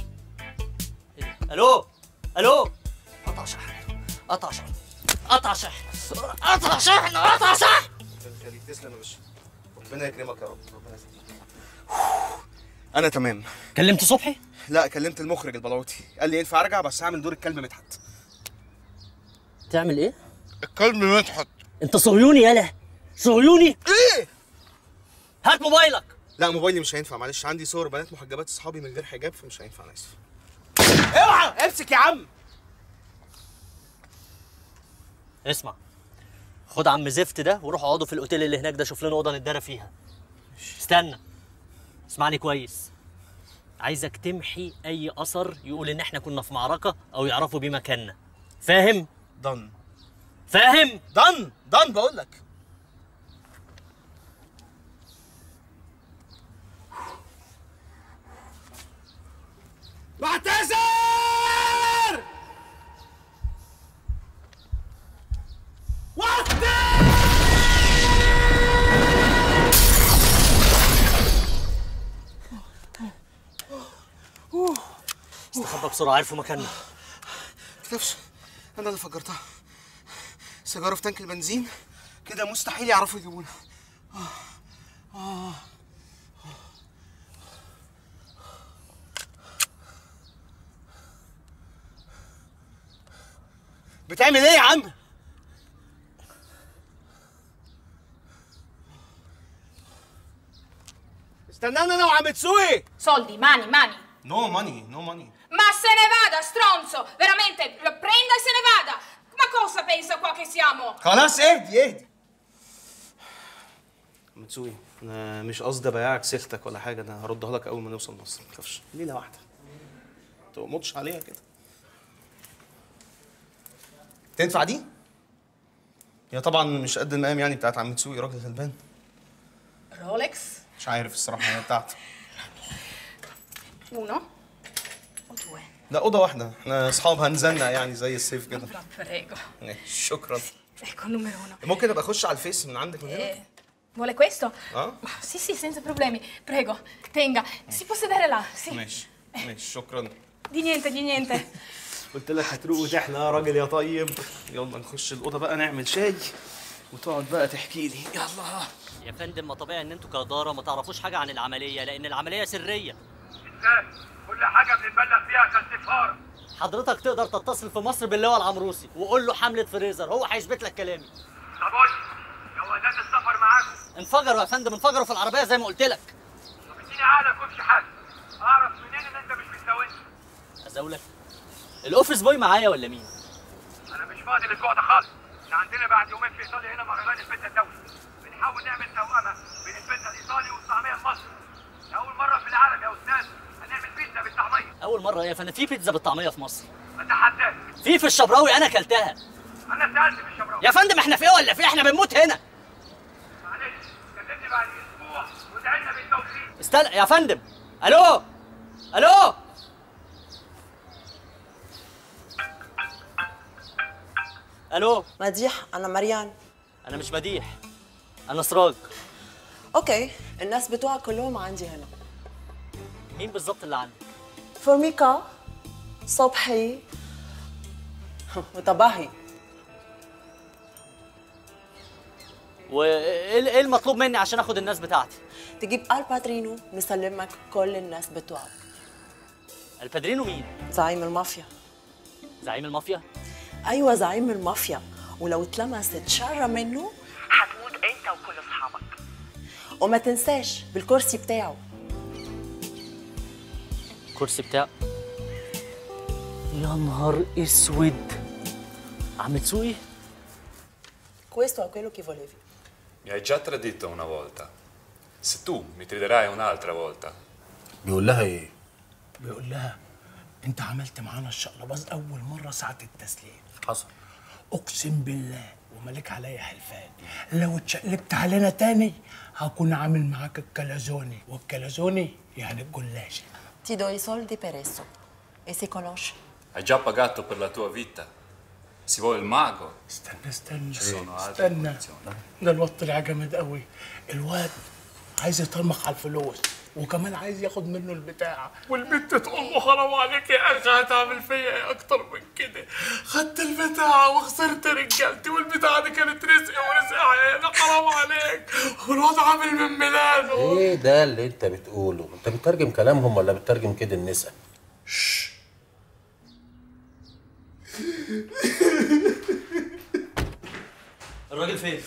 الو الو قطع شحن قطع شحن قطع شحن قطع شحن قطع شحن خليك تسلم يا باشا ربنا يكرمك يا رب ربنا يسلمك انا تمام كلمت صبحي لا كلمت المخرج البلاوتي قال لي ينفع ارجع بس هعمل دور الكلب مدحت تعمل ايه الكلب مدحت انت صهيوني يالا صهيوني ايه هات موبايلك لا موبايلي مش هينفع معلش عندي صور بنات محجبات اصحابي من غير حجاب فمش هينفع انا اسف اوعى امسك يا عم اسمع خد عم زفت ده وروح اقعدوا في الاوتيل اللي هناك ده شوف لنا اوضه نتدارى فيها استنى اسمعني كويس عايزك تمحي اي اثر يقول ان احنا كنا في معركه او يعرفوا بيه مكاننا فاهم دن فاهم دن دن بقول لك بعتذر استخبى بسرعه عرفوا مكاننا تخافش انا اللي فجرتها سيجاره في تانك البنزين كده مستحيل يعرفوا يجيبونا آه. آه. بتعمل ايه يا عم استنانا انا وعم تسوي Soldi, mani, mani. نو ماني نو ماني Ma se ne vada, stronzo! Veramente, lo prenda e se ne vada! Ma cosa pensa qua che siamo? خلاص اهدي اهدي متسوي انا مش قصدي ابيعك سيختك ولا حاجه انا هردها لك اول ما نوصل مصر ما تخافش ليله واحده ما تقمطش عليها كده تنفع دي؟ هي طبعا مش قد المقام يعني بتاعت عم تسوقي راجل غلبان Rolex, مش عارف الصراحه هي بتاعته uno o due. لا اوضه واحده احنا اصحاب هنزنق يعني زي السيف كده Prego. ماشي، شكرا Ecco il numero uno. ممكن ابقى اخش على الفيس من عندك من هنا Eh, vuole questo? اه Sì, sì, senza problemi. Prego, tenga. Si può sedere là, sì. ماشي ماشي شكرا Di niente, di niente. قلت لك هتروق وتحلى يا راجل يا طيب يلا نخش الاوضه بقى نعمل شاي وتقعد بقى تحكي لي يلا يا فندم ما طبيعي ان انتوا كاداره ما تعرفوش حاجه عن العمليه لان العمليه سريه كل حاجه بنتبلغ فيها كاستفهار حضرتك تقدر تتصل في مصر باللواء العمروسي وقول له حمله فريزر هو هيثبت لك كلامي طب قول لي، جوازات السفر معاكم انفجروا يا فندم انفجروا في العربيه زي ما قلت لك طب اديني عقلك وامشي حد اعرف منين ان انت مش بتساويني ازولك الاوفيس بوي معايا ولا مين انا مش فاضي للجوع ده خالص احنا عندنا بعد يومين في ايطاليا هنا مهرجان البيتزا الدولي بنحاول نعمل توأمه بين البيتزا الايطالي والطعميه المصري لاول مره في العالم يا استاذ هنعمل بيتزا بالطعميه اول مره يا فندم في بيتزا بالطعميه في مصر اتحداك في في الشبراوي انا اكلتها انا سالت في الشبراوي يا فندم احنا في ايه ولا في إيه؟ احنا بنموت هنا معلش كلمني بعد اسبوع وادعي لنا بالتوفيق استنى يا فندم الو الو الو مديح انا مريان انا مش مديح انا سراج اوكي الناس بتوعك كلهم عندي هنا مين بالظبط اللي عندك فورميكا صبحي وطباهي وايه إيه المطلوب مني عشان اخد الناس بتاعتي تجيب الباترينو نسلمك كل الناس بتوعك البادرينو مين زعيم المافيا زعيم المافيا ايوه زعيم المافيا ولو اتلمست شر منه هتموت انت وكل اصحابك وما تنساش بالكرسي بتاعه الكرسي بتاع يا نهار اسود عم تسوقي questo è quello che volevi Mi hai già tradito una volta. Se tu mi tradirai un'altra volta, بيقول لها ايه؟ بيقول لها انت عملت معانا الشقلباز اول مره ساعه التسليم حصل اقسم بالله ومالك عليا حلفان لو اتشقلبت علينا تاني هكون عامل معاك الكلازوني والكلازوني يعني الجلاشه ti do i soldi per esso e si conosce hai già pagato per la tua vita. Si vuole il mago. استنى استنى Ci sono altre استنى ده الواد طلع جامد قوي الواد عايز يطرمخ على الفلوس وكمان عايز ياخد منه البتاع والبنت تقول له حرام عليك يا اخي هتعمل فيا ايه اكتر من كده خدت البتاع وخسرت رجالتي والبتاعه دي كانت رزقي ورزق عيالي حرام عليك والواد عامل من ميلاده ايه ده اللي انت بتقوله؟ انت بتترجم كلامهم ولا بتترجم كده النساء؟ الراجل فين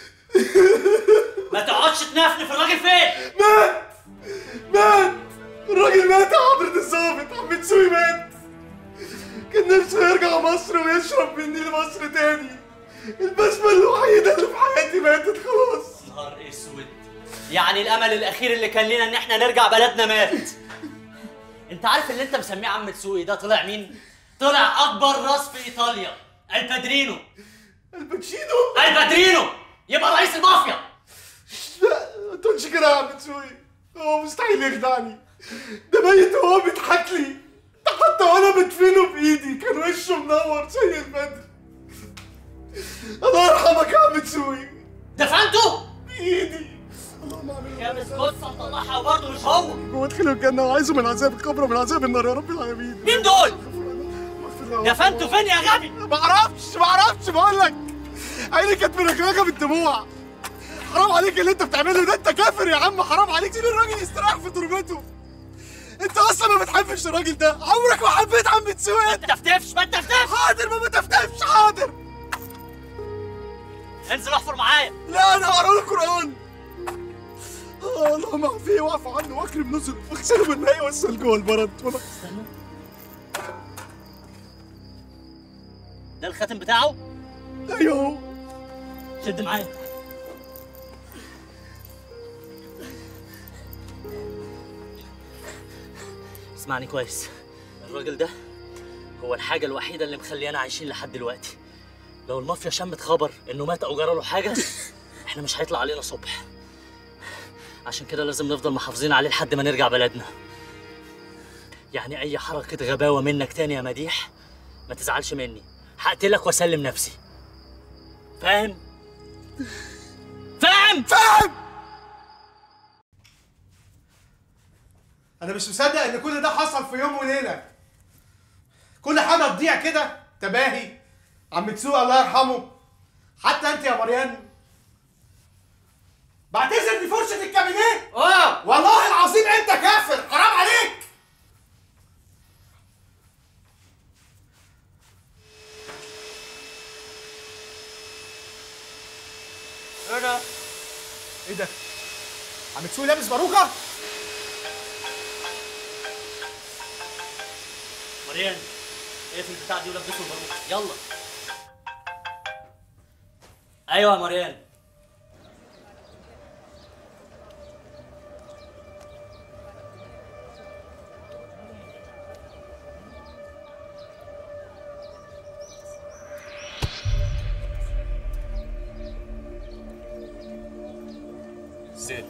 ما تقعدش تنفنف الراجل فين مات مات الراجل مات يا حضرة الظابط عم تسوي مات كان نفسه يرجع مصر ويشرب من نيل مصر تاني البسمة الوحيدة اللي في حياتي ماتت خلاص نهار اسود يعني الامل الاخير اللي كان لنا ان احنا نرجع بلدنا مات انت عارف اللي انت مسميه عم تسوقي ده طلع مين طلع اكبر راس في ايطاليا البادرينو الباتشينو البادرينو يبقى رئيس المافيا لا ما تقولش كده يا عم تسوي هو مستحيل يخدعني ده ميت وهو بيضحك لي ده حتى وانا بدفنه بايدي كان وشه منور زي البدر الله يرحمك يا عم تسوي دفنته بايدي خامس قصه مطلعها وبرضه مش هو هو ادخله الجنة وعايزه من عذاب القبر ومن عذاب النار يا رب العالمين مين دول؟ دفنته فين يا غبي؟ ما اعرفش ما اعرفش بقول لك عيني كانت مركركه بالدموع حرام عليك اللي انت بتعمله ده انت كافر يا عم حرام عليك سيب الراجل يستريح في تربته انت اصلا ما بتحبش الراجل ده عمرك ما حبيت عم تسوي ما تفتفش ما تفتفش حاضر ما بتفتفش حاضر انزل احفر معايا لا انا هقرا له القران اللهم اعفيه واعف عنه واكرم نزله واغسله بالماء والثلج والبرد استنى ده الخاتم بتاعه؟ ايوه شد معايا اسمعني كويس الراجل ده هو الحاجة الوحيدة اللي مخليانا عايشين لحد دلوقتي لو المافيا شمت خبر انه مات او جرى له حاجة احنا مش هيطلع علينا صبح عشان كده لازم نفضل محافظين عليه لحد ما نرجع بلدنا يعني اي حركة غباوة منك تاني يا مديح ما تزعلش مني هقتلك واسلم نفسي فاهم؟ فاهم؟ فاهم انا مش مصدق ان كل ده حصل في يوم وليله كل حاجه تضيع كده تباهي عم تسوق الله يرحمه حتى انت يا مريان بعتذر دي فرشه الكابينيه اه والله العظيم انت كافر حرام عليك ايه ده ايه ده عم تسوق لابس باروكه مريان اقفل البتاع دي ولبسه الباروكه يلا ايوه يا مريان Sì.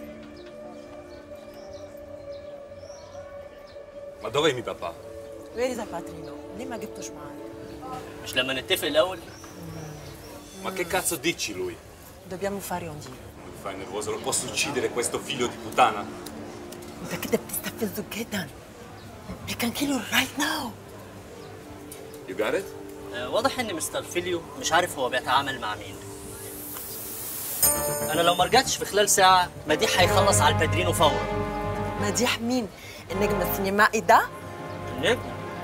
Ma dov'è mio papà? Where is Patrino? ليه ما جبتوش معاك؟ مش لما نتفق الاول Ma che cazzo dici lui? Dobbiamo fare un giro. Mi fai nervoso, lo posso uccidere questo figlio di puttana? انت كده بتستفزه جدا. We can kill him right now. You got it? آه، واضح ان مستر فيليو مش عارف هو بيتعامل مع مين انا لو ما رجعتش في خلال ساعه مديح هيخلص على البادرينو فورا مديح مين؟ النجم السينمائي ده؟ النجم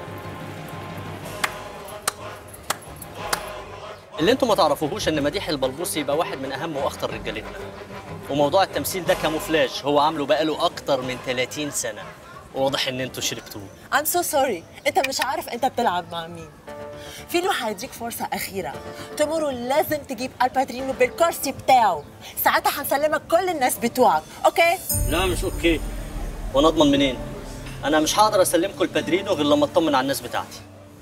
اللي انتوا ما تعرفوهوش ان مديح البلبوسي يبقى واحد من اهم واخطر رجالتنا وموضوع التمثيل ده كاموفلاج هو عامله بقاله اكتر من 30 سنه واضح ان انتوا شربتوه I'm so sorry انت مش عارف انت بتلعب مع مين. فيلو هيديك فرصة أخيرة. تومورو لازم تجيب الباترينو بالكرسي بتاعه. ساعتها هنسلمك كل الناس بتوعك، أوكي؟ لا مش اوكي وانا اضمن منين انا مش هقدر اسلمكم البادرينو غير لما اطمن على الناس بتاعتي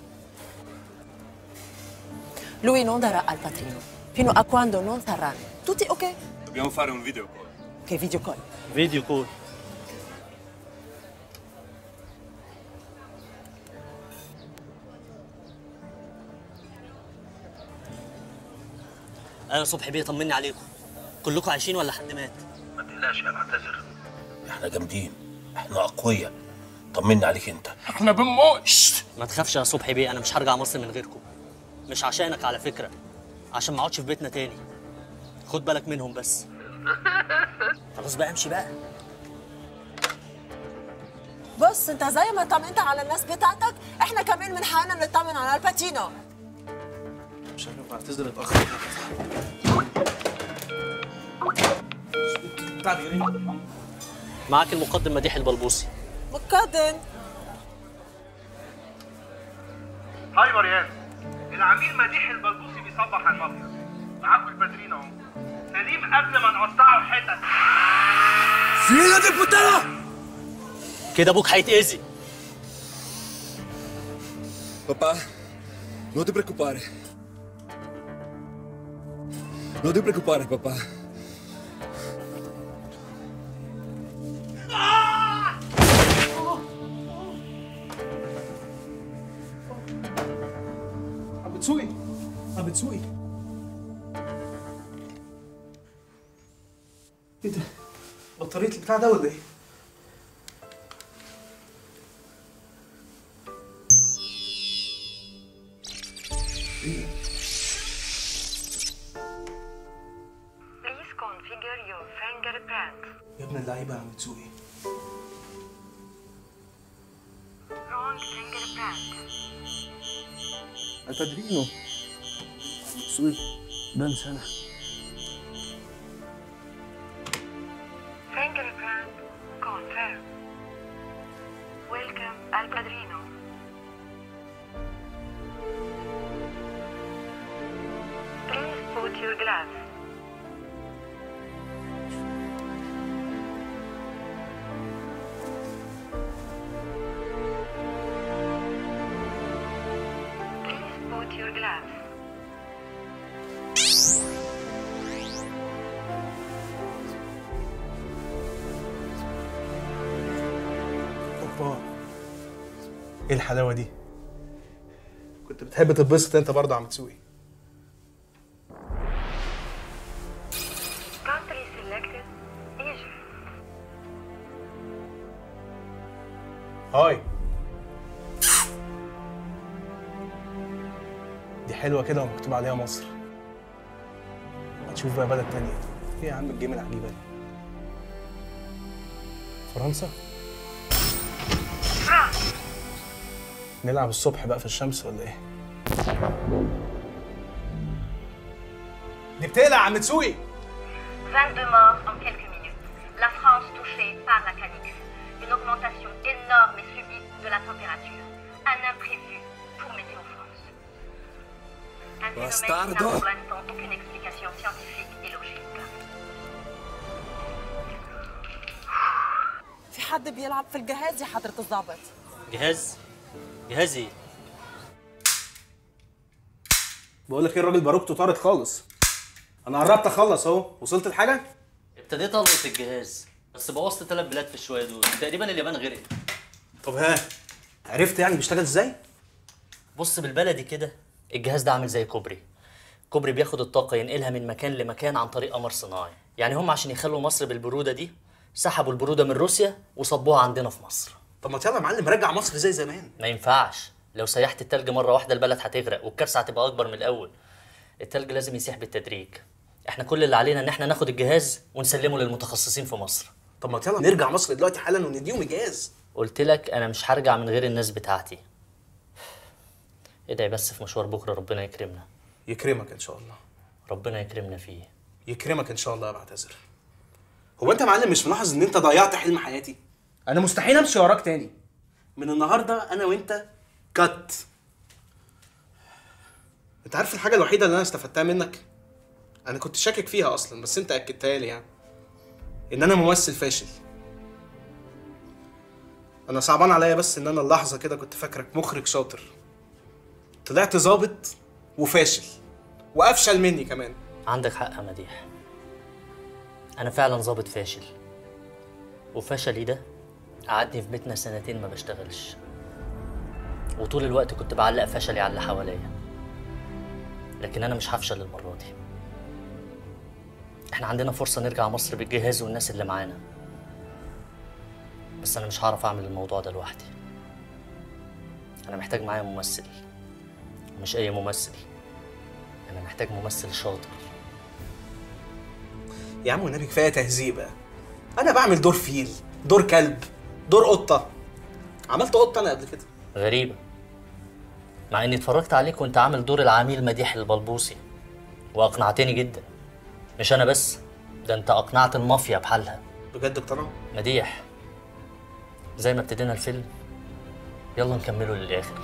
Lui non darà al patrino fino a quando non saranno tutti ok? Dobbiamo fare un video call. Che video call? فيديو كول انا صبحي بيه طمني عليكم كلكم عايشين ولا حد مات ما تقلقش يا معتذر احنا جامدين احنا اقوياء طمنا عليك انت احنا بنموت ما تخافش يا صبحي بيه انا مش هرجع مصر من غيركم مش عشانك على فكره عشان ما اقعدش في بيتنا تاني خد بالك منهم بس خلاص بقى امشي بقى بص انت زي ما طمنت على الناس بتاعتك احنا كمان من حقنا نطمن على الباتينو مش عارف بعتذر اتاخر معاك المقدم مديح البلبوسي مقدم هاي مريان العميل مديح البلبوسي بيصبح على المافيا معاكم البدرين اهو سليم قبل ما نقطعه حتت فيلا دي بوتانا كده ابوك هيتأذي Papá, no te preocupes. No te preocupes, papá. عم بتسوقي عم بتسوقي ايه ده؟ بطارية البتاع ده ولا ايه؟ ايه؟ Please configure your fingerprint. يا ابن اللعيبة يا عم بتسوقي Wrong fingerprint. البادرينو بتسوقي بنسى انا Fingerprint Al Padrino. Please put your gloves. Please put your gloves. اوبا ايه الحلاوه دي كنت بتحب تتبسط انت برضه يا عم تسوقي Country selected Egypt. هاي دي حلوه كده ومكتوب عليها مصر ما تشوف بقى بلد تانية ايه يا عم الجيم العجيبه دي فرنسا نلعب الصبح بقى في الشمس ولا ايه دي بتقلق يا عم تسوقي 22 morts en quelques minutes. La France touchée par la canicule. Une augmentation énorme et subite de la température. Un imprévu pour Météo France. Un phénomène qui n'a Bastardo. pour l'instant aucune explication scientifique et logique. في حد بيلعب في الجهاز يا حضرة الضابط جهاز جهاز ايه؟ بقول لك ايه الراجل باروكته طارت خالص انا قربت اخلص اهو وصلت لحاجه ابتديت القط الجهاز بس بوظت ثلاث بلاد في الشويه دول تقريبا اليابان غرقت طب ها عرفت يعني بيشتغل ازاي بص بالبلدي كده الجهاز ده عامل زي كوبري كوبري بياخد الطاقه ينقلها من مكان لمكان عن طريق قمر صناعي يعني هم عشان يخلوا مصر بالبروده دي سحبوا البروده من روسيا وصبوها عندنا في مصر طب ما يلا يا معلم رجع مصر زي زمان ما ينفعش لو سيحت التلج مره واحده البلد هتغرق والكارثه هتبقى اكبر من الاول التلج لازم يسيح بالتدريج احنا كل اللي علينا ان احنا ناخد الجهاز ونسلمه للمتخصصين في مصر طب ما يلا نرجع مصر دلوقتي حالا ونديهم اجاز قلت لك انا مش هرجع من غير الناس بتاعتي ادعي بس في مشوار بكره ربنا يكرمنا يكرمك ان شاء الله ربنا يكرمنا فيه يكرمك ان شاء الله يا بعتذر هو انت يا معلم مش ملاحظ ان انت ضيعت حلم حياتي انا مستحيل امشي وراك تاني من النهارده انا وانت كات انت عارف الحاجه الوحيده اللي انا استفدتها منك انا كنت شاكك فيها اصلا بس انت اكدتها لي يعني ان انا ممثل فاشل انا صعبان عليا بس ان انا اللحظه كده كنت فاكرك مخرج شاطر طلعت ظابط وفاشل وافشل مني كمان عندك حق يا مديح انا فعلا ظابط فاشل وفشلي ده قعدني في بيتنا سنتين ما بشتغلش وطول الوقت كنت بعلق فشلي على اللي حواليا لكن انا مش هفشل المره دي احنا عندنا فرصه نرجع مصر بالجهاز والناس اللي معانا بس انا مش هعرف اعمل الموضوع ده لوحدي انا محتاج معايا ممثل مش اي ممثل انا محتاج ممثل شاطر يا عم والنبي كفايه تهذيب بقى انا بعمل دور فيل دور كلب دور قطه عملت قطه انا قبل كده غريبة مع اني اتفرجت عليك وانت عامل دور العميل مديح البلبوسي واقنعتني جدا مش انا بس ده انت اقنعت المافيا بحالها بجد اقتنعوا مديح زي ما ابتدينا الفيلم يلا نكمله للاخر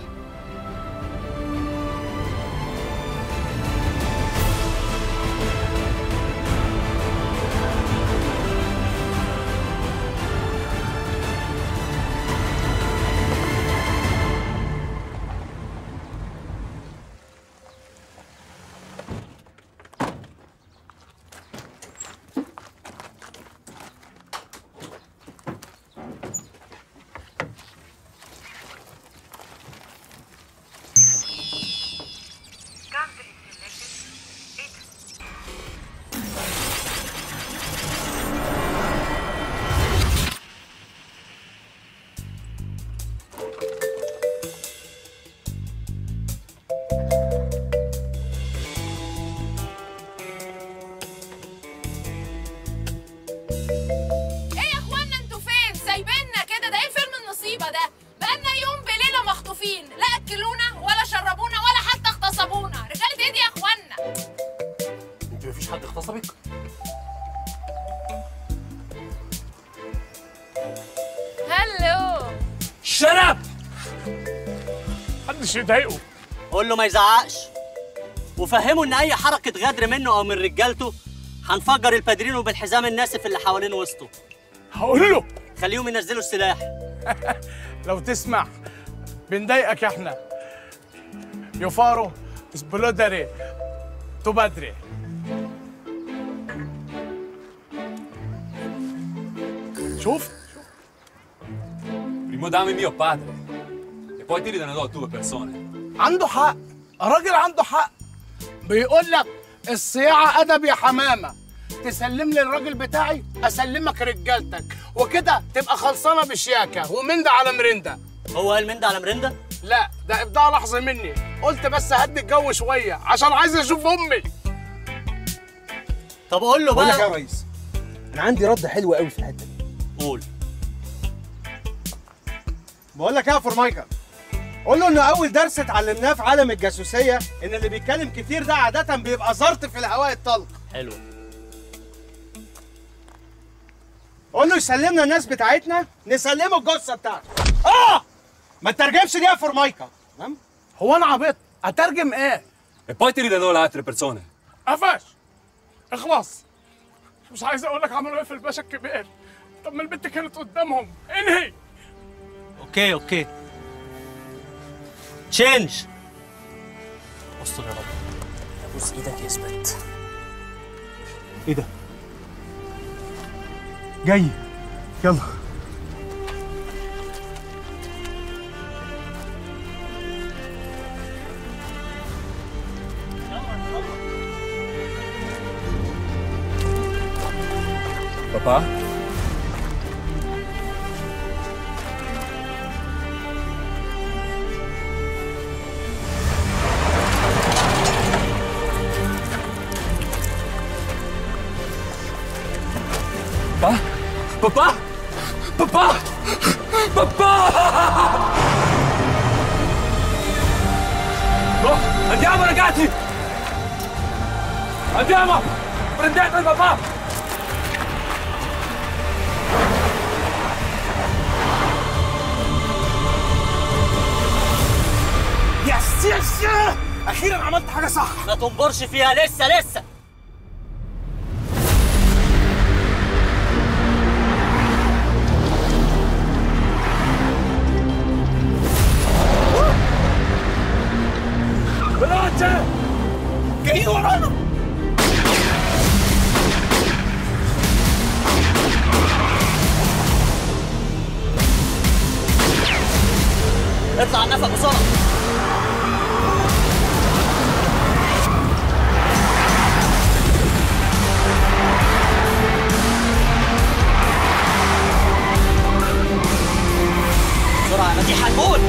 ايه يا اخوانا انتوا فين سايبيننا كده ده ايه فيلم النصيبه ده بقالنا يوم بليله مخطوفين لا اكلونا ولا شربونا ولا حتى اغتصبونا رجاله ايه دي يا اخوانا انت مفيش حد اغتصبك هلو شرب محدش يضايقه قول له ما يزعقش وفهمه ان اي حركه غدر منه او من رجالته هنفجر البادرينو بالحزام الناسف اللي حوالين وسطه هقول له خليهم ينزلوا السلاح لو تسمع بنضايقك احنا يفارو سبلودري تبادري شوف Primo dammi mio padre. E poi ti ridanno due persone. عنده حق الراجل عنده حق بيقول لك الصياعة أدب يا حمامة تسلم لي الراجل بتاعي أسلمك رجالتك وكده تبقى خلصانة بشياكة ومنده على مرنده هو قال من ده على مرنده؟ لا ده إبداع لحظة مني قلت بس هدي الجو شوية عشان عايز أشوف أمي طب قول له بقول لك بقى يا ريس انا عندي رد حلو قوي في الحته دي قول بقول لك ايه يا فورمايكا قول له ان اول درس اتعلمناه في عالم الجاسوسيه ان اللي بيتكلم كتير ده عاده بيبقى زرط في الهواء الطلق حلو قول له يسلمنا الناس بتاعتنا نسلمه الجثه بتاعته اه ما تترجمش دي يا فورمايكا تمام هو أنا عبيط أترجم إيه؟ E poi ti ridanno le altre persone. قفش اخلص مش عايز اقول لك عملوا ايه في الباشا الكبير طب ما البنت كانت قدامهم انهي اوكي اوكي تشينج استر يا رب ابوس ايدك يثبت ايه ده جاي يلا Papà? Papà? Papà? Papà? Papà! No, andiamo ragazzi! Andiamo! Prendete il papà! يس يس اخيرا عملت حاجه صح ما تنبرش فيها لسه لسه veloce جاي ورانا اطلع على النفق بسرعه بسرعه يا مديح هنموت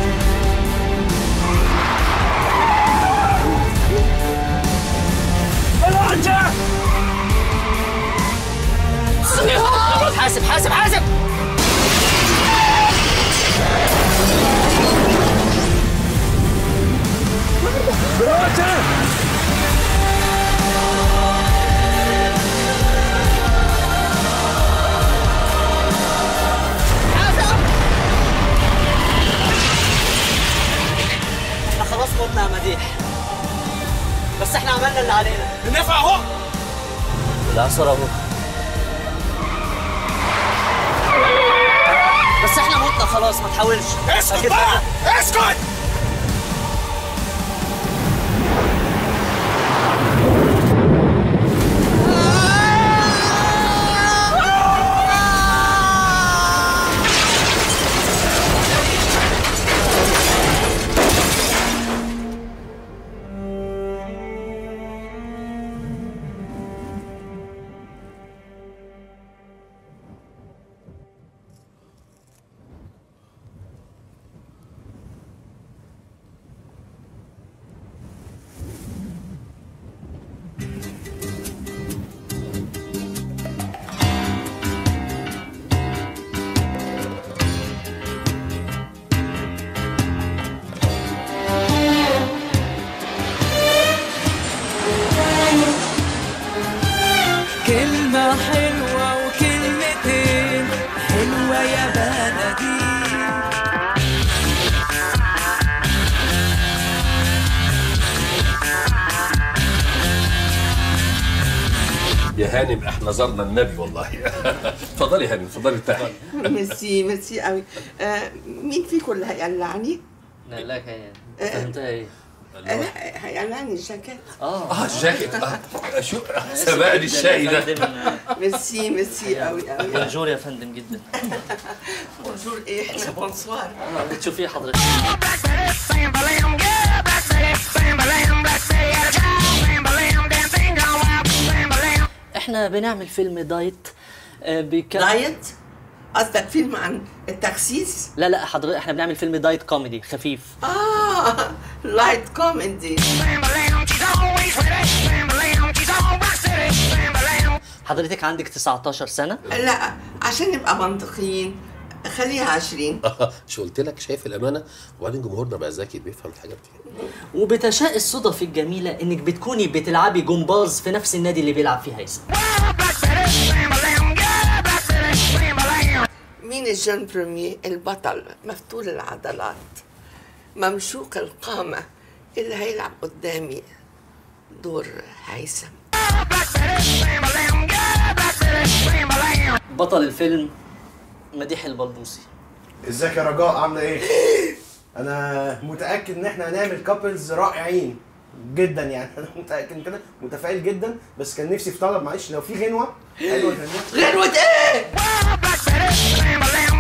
veloce حاسب حاسب حاسب veloce احنا خلاص متنا يا مديح بس احنا عملنا اللي علينا النفع اهو لا سرى ابوك بس احنا متنا خلاص ما تحاولش اسكت أكيد بقى اسكت هانم احنا زرنا النبي والله اتفضلي يا هانم اتفضلي ارتاحي ميرسي ميرسي قوي آه مين فيكم اللي هيقلعني؟ لا لا كان فهمتها ايه لا هيقلعني الجاكيت اه جاكيت اه شو سبقني الشاي ده ميرسي ميرسي قوي قوي بونجور يا فندم جدا بونجور ايه احنا بونسوار بتشوفيه حضرتك احنا بنعمل فيلم دايت آه، بيتكلم دايت قصدك فيلم عن التخسيس لا لا حضرتك احنا بنعمل فيلم دايت كوميدي خفيف اه لايت كوميدي حضرتك عندك 19 سنة لا عشان نبقى منطقيين خليها 20 شو قلت لك شايف الامانه وبعدين جمهورنا بقى ذكي بيفهم الحاجات دي وبتشاء الصدف الجميلة انك بتكوني بتلعبي جمباز في نفس النادي اللي بيلعب فيه هيثم مين الجون بروميer البطل مفتول العضلات ممشوق القامة اللي هيلعب قدامي دور هيثم بطل الفيلم مديح البلبوسي ازيك يا رجاء عامله ايه؟ انا متاكد ان احنا هنعمل كابلز رائعين جدا يعني انا متاكد من كده متفائل جدا بس كان نفسي في طلب معلش لو في غنوه حلوه غنوه غنوة ايه؟